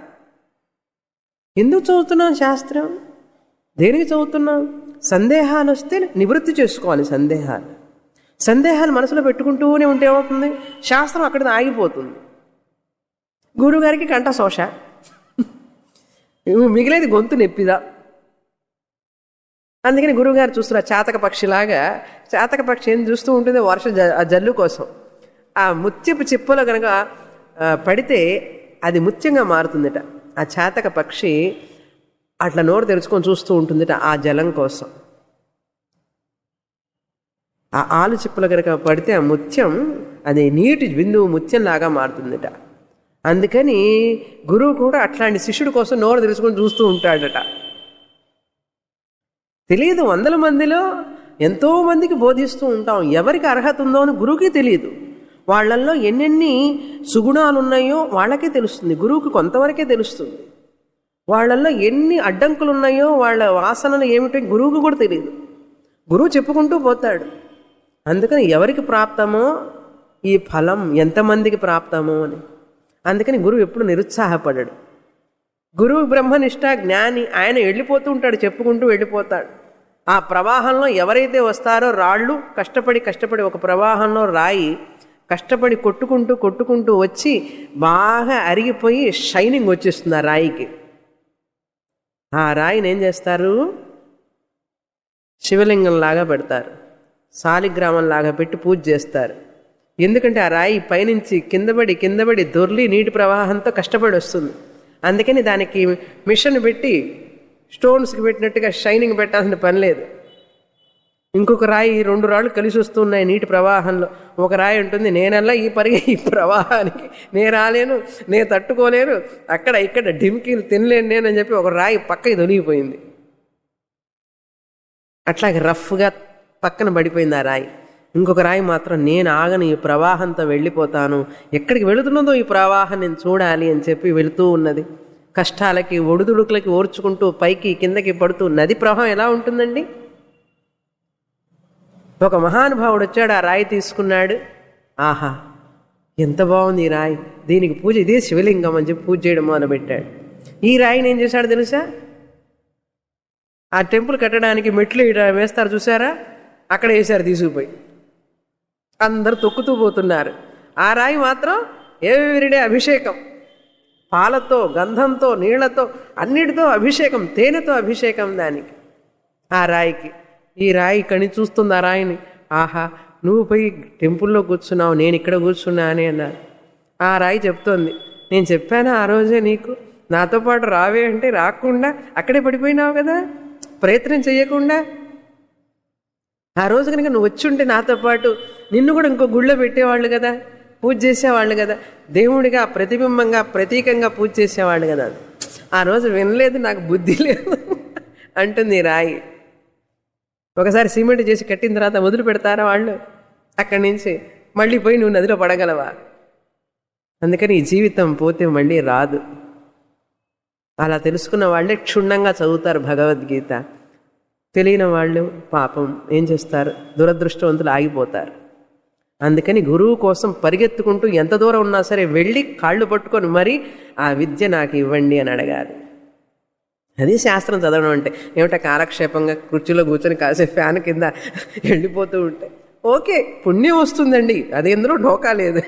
ఎందుకు చదువుతున్నాం శాస్త్రం దేనికి చదువుతున్నాం సందేహాలు వస్తే నివృత్తి చేసుకోవాలి సందేహాలు సందేహాలు మనసులో పెట్టుకుంటూనే ఉంటే ఏమవుతుంది శాస్త్రం అక్కడ ఆగిపోతుంది గురువుగారికి కంట శోష మిగిలేది గొంతు నొప్పిదా అందుకని గురువుగారు చూస్తున్నారు చాతక పక్షిలాగా చాతక పక్షి ఏం చూస్తూ ఉంటుంది వర్ష జ- ఆ జల్లు కోసం ఆ ముత్యపు చిప్పలో కనుక ఆ, పడితే అది ముత్యంగా మారుతుందట ఆ చాతక పక్షి అట్లా నోరు తెరుచుకొని చూస్తూ ఉంటుందట ఆ జలం కోసం ఆ ఆలు చిప్పలు కనుక పడితే ఆ ముత్యం అది నీటి బిందువు ముత్యంలాగా మారుతుందట అందుకని గురువు కూడా అట్లాంటి శిష్యుడి కోసం నోరు తెరుచుకొని చూస్తూ ఉంటాడట తెలియదు వందల మందిలో ఎంతో మందికి బోధిస్తూ ఉంటాం ఎవరికి అర్హత ఉందో అని గురువుకి తెలియదు వాళ్ళల్లో ఎన్నెన్ని సుగుణాలు ఉన్నాయో వాళ్ళకే తెలుస్తుంది గురువుకి కొంతవరకే తెలుస్తుంది వాళ్ళల్లో ఎన్ని అడ్డంకులు ఉన్నాయో వాళ్ళ వాసనలు ఏమిటో గురువుకి కూడా తెలియదు గురువు చెప్పుకుంటూ పోతాడు అందుకని ఎవరికి ప్రాప్తమో ఈ ఫలం ఎంతమందికి ప్రాప్తమో అని అందుకని గురువు ఎప్పుడు నిరుత్సాహపడడు గురువు బ్రహ్మనిష్ట జ్ఞాని ఆయన వెళ్ళిపోతూ ఉంటాడు చెప్పుకుంటూ వెళ్ళిపోతాడు ఆ ప్రవాహంలో ఎవరైతే వస్తారో రాళ్ళు కష్టపడి కష్టపడి ఒక ప్రవాహంలో రాయి కష్టపడి కొట్టుకుంటూ కొట్టుకుంటూ వచ్చి బాగా అరిగిపోయి షైనింగ్ వచ్చేస్తుంది ఆ రాయికి ఆ రాయిని ఏం చేస్తారు శివలింగం లాగా పెడతారు సాలిగ్రామం లాగా పెట్టి పూజ చేస్తారు ఎందుకంటే ఆ రాయి పైనుంచి కిందపడి కిందపడి దొర్లి నీటి ప్రవాహంతో కష్టపడి వస్తుంది అందుకని దానికి మిషన్ పెట్టి స్టోన్స్కి పెట్టినట్టుగా షైనింగ్ పెట్టాల్సిన పని లేదు ఇంకొక రాయి రెండు రాళ్ళు కలిసి వస్తున్నాయి నీటి ప్రవాహంలో ఒక రాయి ఉంటుంది నేనల్లా ఈ పరిగె ఈ ప్రవాహానికి నేను రాలేను నేను తట్టుకోలేను అక్కడ ఇక్కడ డిమ్కీలు తినలేను నేను అని చెప్పి ఒక రాయి పక్కకి తొలిగిపోయింది అట్లాగే రఫ్గా పక్కన పడిపోయింది ఆ రాయి ఇంకొక రాయి మాత్రం నేను ఆగను ఈ ప్రవాహంతో వెళ్ళిపోతాను ఎక్కడికి వెళుతున్నదో ఈ ప్రవాహం నేను చూడాలి అని చెప్పి వెళుతూ ఉన్నది కష్టాలకి ఒడిదుడుకులకి ఓర్చుకుంటూ పైకి కిందకి పడుతూ నది ప్రవాహం ఎలా ఉంటుందండి ఒక మహానుభావుడు వచ్చాడు ఆ రాయి తీసుకున్నాడు ఆహా ఎంత బాగుంది ఈ రాయి దీనికి పూజ ఇదే శివలింగం అని చెప్పి పూజ చేయడం మొదలుపెట్టాడు ఈ రాయిని ఏం చేశాడు తెలుసా ఆ టెంపుల్ కట్టడానికి మెట్లు ఈడ వేస్తారు చూసారా అక్కడ వేశారు తీసుకుపోయి అందరు తొక్కుతూ పోతున్నారు ఆ రాయి మాత్రం ఎవ్రీడే అభిషేకం పాలతో గంధంతో నీళ్లతో అన్నిటితో అభిషేకం తేనెతో అభిషేకం దానికి ఆ రాయికి ఈ రాయి ఇక్కడి నుంచి చూస్తుంది ఆ రాయిని ఆహా నువ్వు పోయి టెంపుల్లో కూర్చున్నావు నేను ఇక్కడ కూర్చున్నా అని అన్నారు ఆ రాయి చెప్తోంది నేను చెప్పానా ఆ రోజే నీకు నాతో పాటు రావే అంటే రాకుండా అక్కడే పడిపోయినావు కదా ప్రయత్నం చేయకుండా ఆ రోజు కనుక నువ్వు వచ్చుంటే నాతో పాటు నిన్ను కూడా ఇంకో గుళ్ళో పెట్టేవాళ్ళు కదా పూజ చేసేవాళ్ళు కదా దేవుడిగా ప్రతిబింబంగా ప్రతీకంగా పూజ చేసేవాళ్ళు కదా ఆ రోజు వినలేదు నాకు బుద్ధి లేదు అంటుంది ఈ రాయి ఒకసారి సిమెంట్ చేసి కట్టిన తర్వాత వదిలి పెడతారా వాళ్ళు అక్కడి నుంచి మళ్ళీ పోయి నువ్వు నదిలో పడగలవా అందుకని ఈ జీవితం పోతే మళ్ళీ రాదు అలా తెలుసుకున్న వాళ్ళే క్షుణ్ణంగా చదువుతారు భగవద్గీత తెలియని వాళ్ళు పాపం ఏం చేస్తారు దురదృష్టవంతులు ఆగిపోతారు అందుకని గురువు కోసం పరిగెత్తుకుంటూ ఎంత దూరం ఉన్నా సరే వెళ్ళి కాళ్ళు పట్టుకొని మరీ ఆ విద్య నాకు ఇవ్వండి అని అడగాలి అది శాస్త్రం చదవడం అంటే ఏమిటా కాలక్షేపంగా కుర్చీలో కూర్చొని కాసే ఫ్యాన్ కింద వెళ్ళిపోతూ ఉంటే ఓకే పుణ్యం వస్తుందండి అది ఎందులో ఢోకా లేదు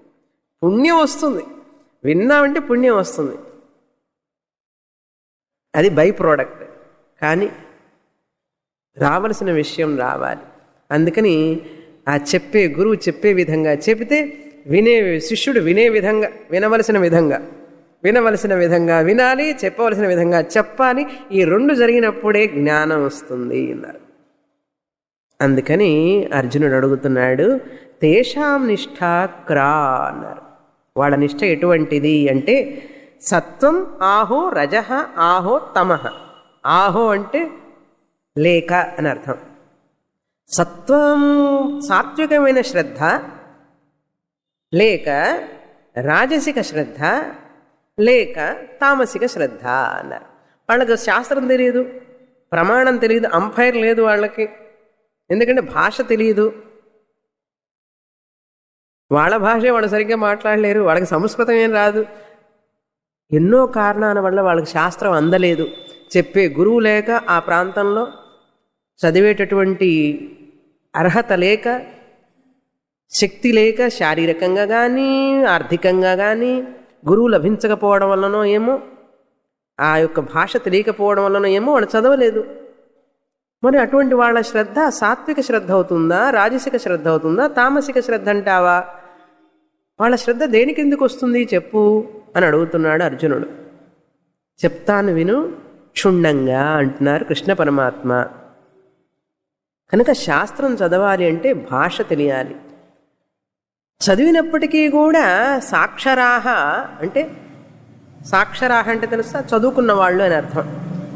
పుణ్యం వస్తుంది విన్నామంటే పుణ్యం వస్తుంది అది బై ప్రోడక్ట్ కానీ రావలసిన విషయం రావాలి అందుకని ఆ చెప్పే గురువు చెప్పే విధంగా చెబితే వినే శిష్యుడు వినే విధంగా వినవలసిన విధంగా వినవలసిన విధంగా వినాలి చెప్పవలసిన విధంగా చెప్పాలి ఈ రెండు జరిగినప్పుడే జ్ఞానం వస్తుంది అన్నారు అందుకని అర్జునుడు అడుగుతున్నాడు తేషాం నిష్ఠ క్రా అన్నారు వాళ్ళ నిష్ఠ ఎటువంటిది అంటే సత్వం ఆహో రజ ఆహో తమహ ఆహో అంటే లేక అని అర్థం సత్వం సాత్వికమైన శ్రద్ధ లేక రాజసిక శ్రద్ధ లేక తామసిక శ్రద్ధ అన్నారు వాళ్ళకి శాస్త్రం తెలియదు ప్రమాణం తెలియదు అంపైర్ లేదు వాళ్ళకి ఎందుకంటే భాష తెలియదు వాళ్ళ భాషే వాళ్ళు సరిగ్గా మాట్లాడలేరు వాళ్ళకి సంస్కృతం ఏం రాదు ఎన్నో కారణాల వల్ల వాళ్ళకి శాస్త్రం అందలేదు చెప్పే గురువు లేక ఆ ప్రాంతంలో చదివేటటువంటి అర్హత లేక శక్తి లేక శారీరకంగా కానీ ఆర్థికంగా కానీ గురువు లభించకపోవడం వల్లనో ఏమో ఆ యొక్క భాష తెలియకపోవడం వల్లనో ఏమో వాళ్ళు చదవలేదు మరి అటువంటి వాళ్ళ శ్రద్ధ సాత్విక శ్రద్ధ అవుతుందా రాజసిక శ్రద్ధ అవుతుందా తామసిక శ్రద్ధ అంటావా వాళ్ళ శ్రద్ధ దేనికి ఎందుకు వస్తుంది చెప్పు అని అడుగుతున్నాడు అర్జునుడు చెప్తాను విను క్షుణ్ణంగా అంటున్నారు కృష్ణ పరమాత్మ కనుక శాస్త్రం చదవాలి అంటే భాష తెలియాలి చదివినప్పటికీ కూడా సాక్షరాహ అంటే సాక్షరాహ అంటే తెలుసా చదువుకున్న వాళ్ళు అని అర్థం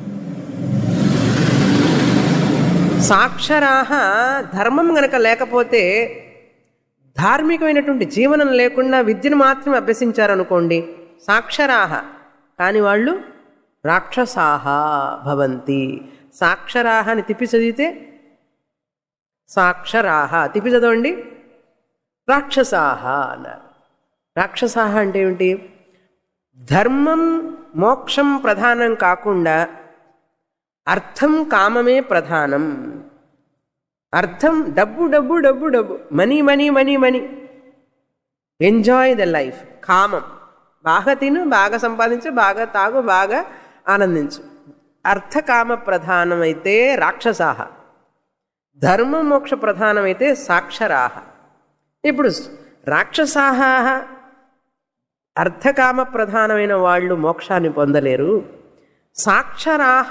సాక్షరాహ ధర్మం గనక లేకపోతే ధార్మికమైనటువంటి జీవనం లేకుండా విద్యను మాత్రమే అభ్యసించారనుకోండి సాక్షరాహ కాని వాళ్ళు రాక్షసాహ భవంతి సాక్షరాహ అని తిప్పి చదివితే సాక్షరాహ తిప్పి చదవండి రాక్షసాహ అన్నారు రాక్షసాహ అంటే ఏమిటి ధర్మం మోక్షం ప్రధానం కాకుండా అర్థం కామమే ప్రధానం అర్థం డబ్బు డబ్బు డబ్బు డబ్బు money money money money enjoy the life కామం బాగా తిను బాగా సంపాదించు బాగా తాగు బాగా ఆనందించు అర్థకామ ప్రధానమైతే రాక్షసాహ ధర్మ మోక్ష ప్రధానమైతే సాక్షరాహ ఇప్పుడు రాక్షసాహ అర్థకామ ప్రధానమైన వాళ్ళు మోక్షాన్ని పొందలేరు సాక్షరాహ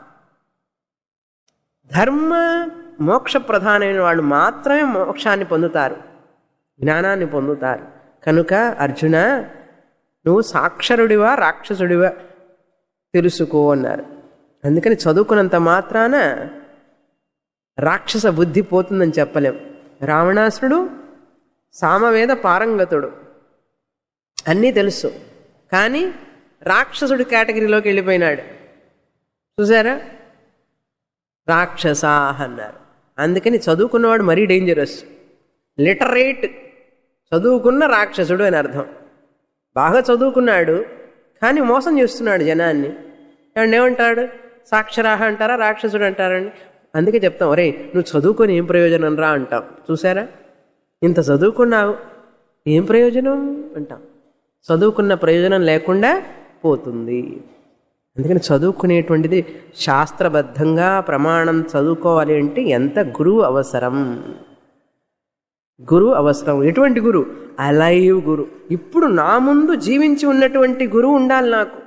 ధర్మ మోక్ష ప్రధానమైన వాళ్ళు మాత్రమే మోక్షాన్ని పొందుతారు జ్ఞానాన్ని పొందుతారు కనుక అర్జున నువ్వు సాక్షరుడివా రాక్షసుడివా తెలుసుకో అన్నారు అందుకని చదువుకున్నంత మాత్రాన రాక్షస బుద్ధి పోతుందని చెప్పలేం రావణాసురుడు సామవేద పారంగతుడు అన్నీ తెలుసు కానీ రాక్షసుడి కేటగిరీలోకి వెళ్ళిపోయినాడు చూసారా రాక్షసాహ అన్నారు అందుకని చదువుకున్నవాడు మరీ డేంజరస్ లిటరేట్ చదువుకున్న రాక్షసుడు అని అర్థం బాగా చదువుకున్నాడు కానీ మోసం చేస్తున్నాడు జనాన్ని అండ్ ఏమంటాడు సాక్షరాహ అంటారా రాక్షసుడు అంటారండి అందుకే చెప్తాం ఒరే నువ్వు చదువుకొని ఏం ప్రయోజనం రా అంటాం చూసారా ఇంత చదువుకున్నావు ఏం ప్రయోజనం అంటాం చదువుకున్న ప్రయోజనం లేకుండా పోతుంది అందుకని చదువుకునేటువంటిది శాస్త్రబద్ధంగా ప్రమాణం చదువుకోవాలి అంటే ఎంత గురువు అవసరం గురువు అవసరం ఎటువంటి గురు అలైవ్ గురు ఇప్పుడు నా ముందు జీవించి ఉన్నటువంటి గురువు ఉండాలి నాకు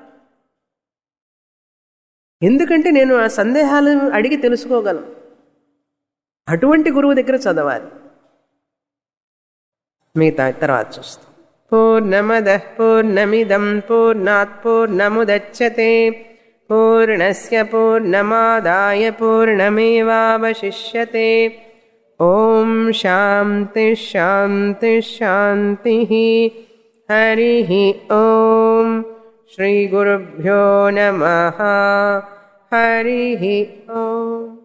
ఎందుకంటే నేను ఆ సందేహాలు అడిగి తెలుసుకోగలను అటువంటి గురువు దగ్గర చదవాలి మిగతా తర్వాత చూస్తాం పూర్ణమద పూర్ణమిదం పూర్ణాత్ పూర్ణముదచ్చతే పూర్ణస్య పూర్ణమాదాయ పూర్ణమేవావశిష్యతే ఓం శాంతి శాంతి శాంతి హరి ఓం శ్రీ గురుభ్యో నమ హరి ఓం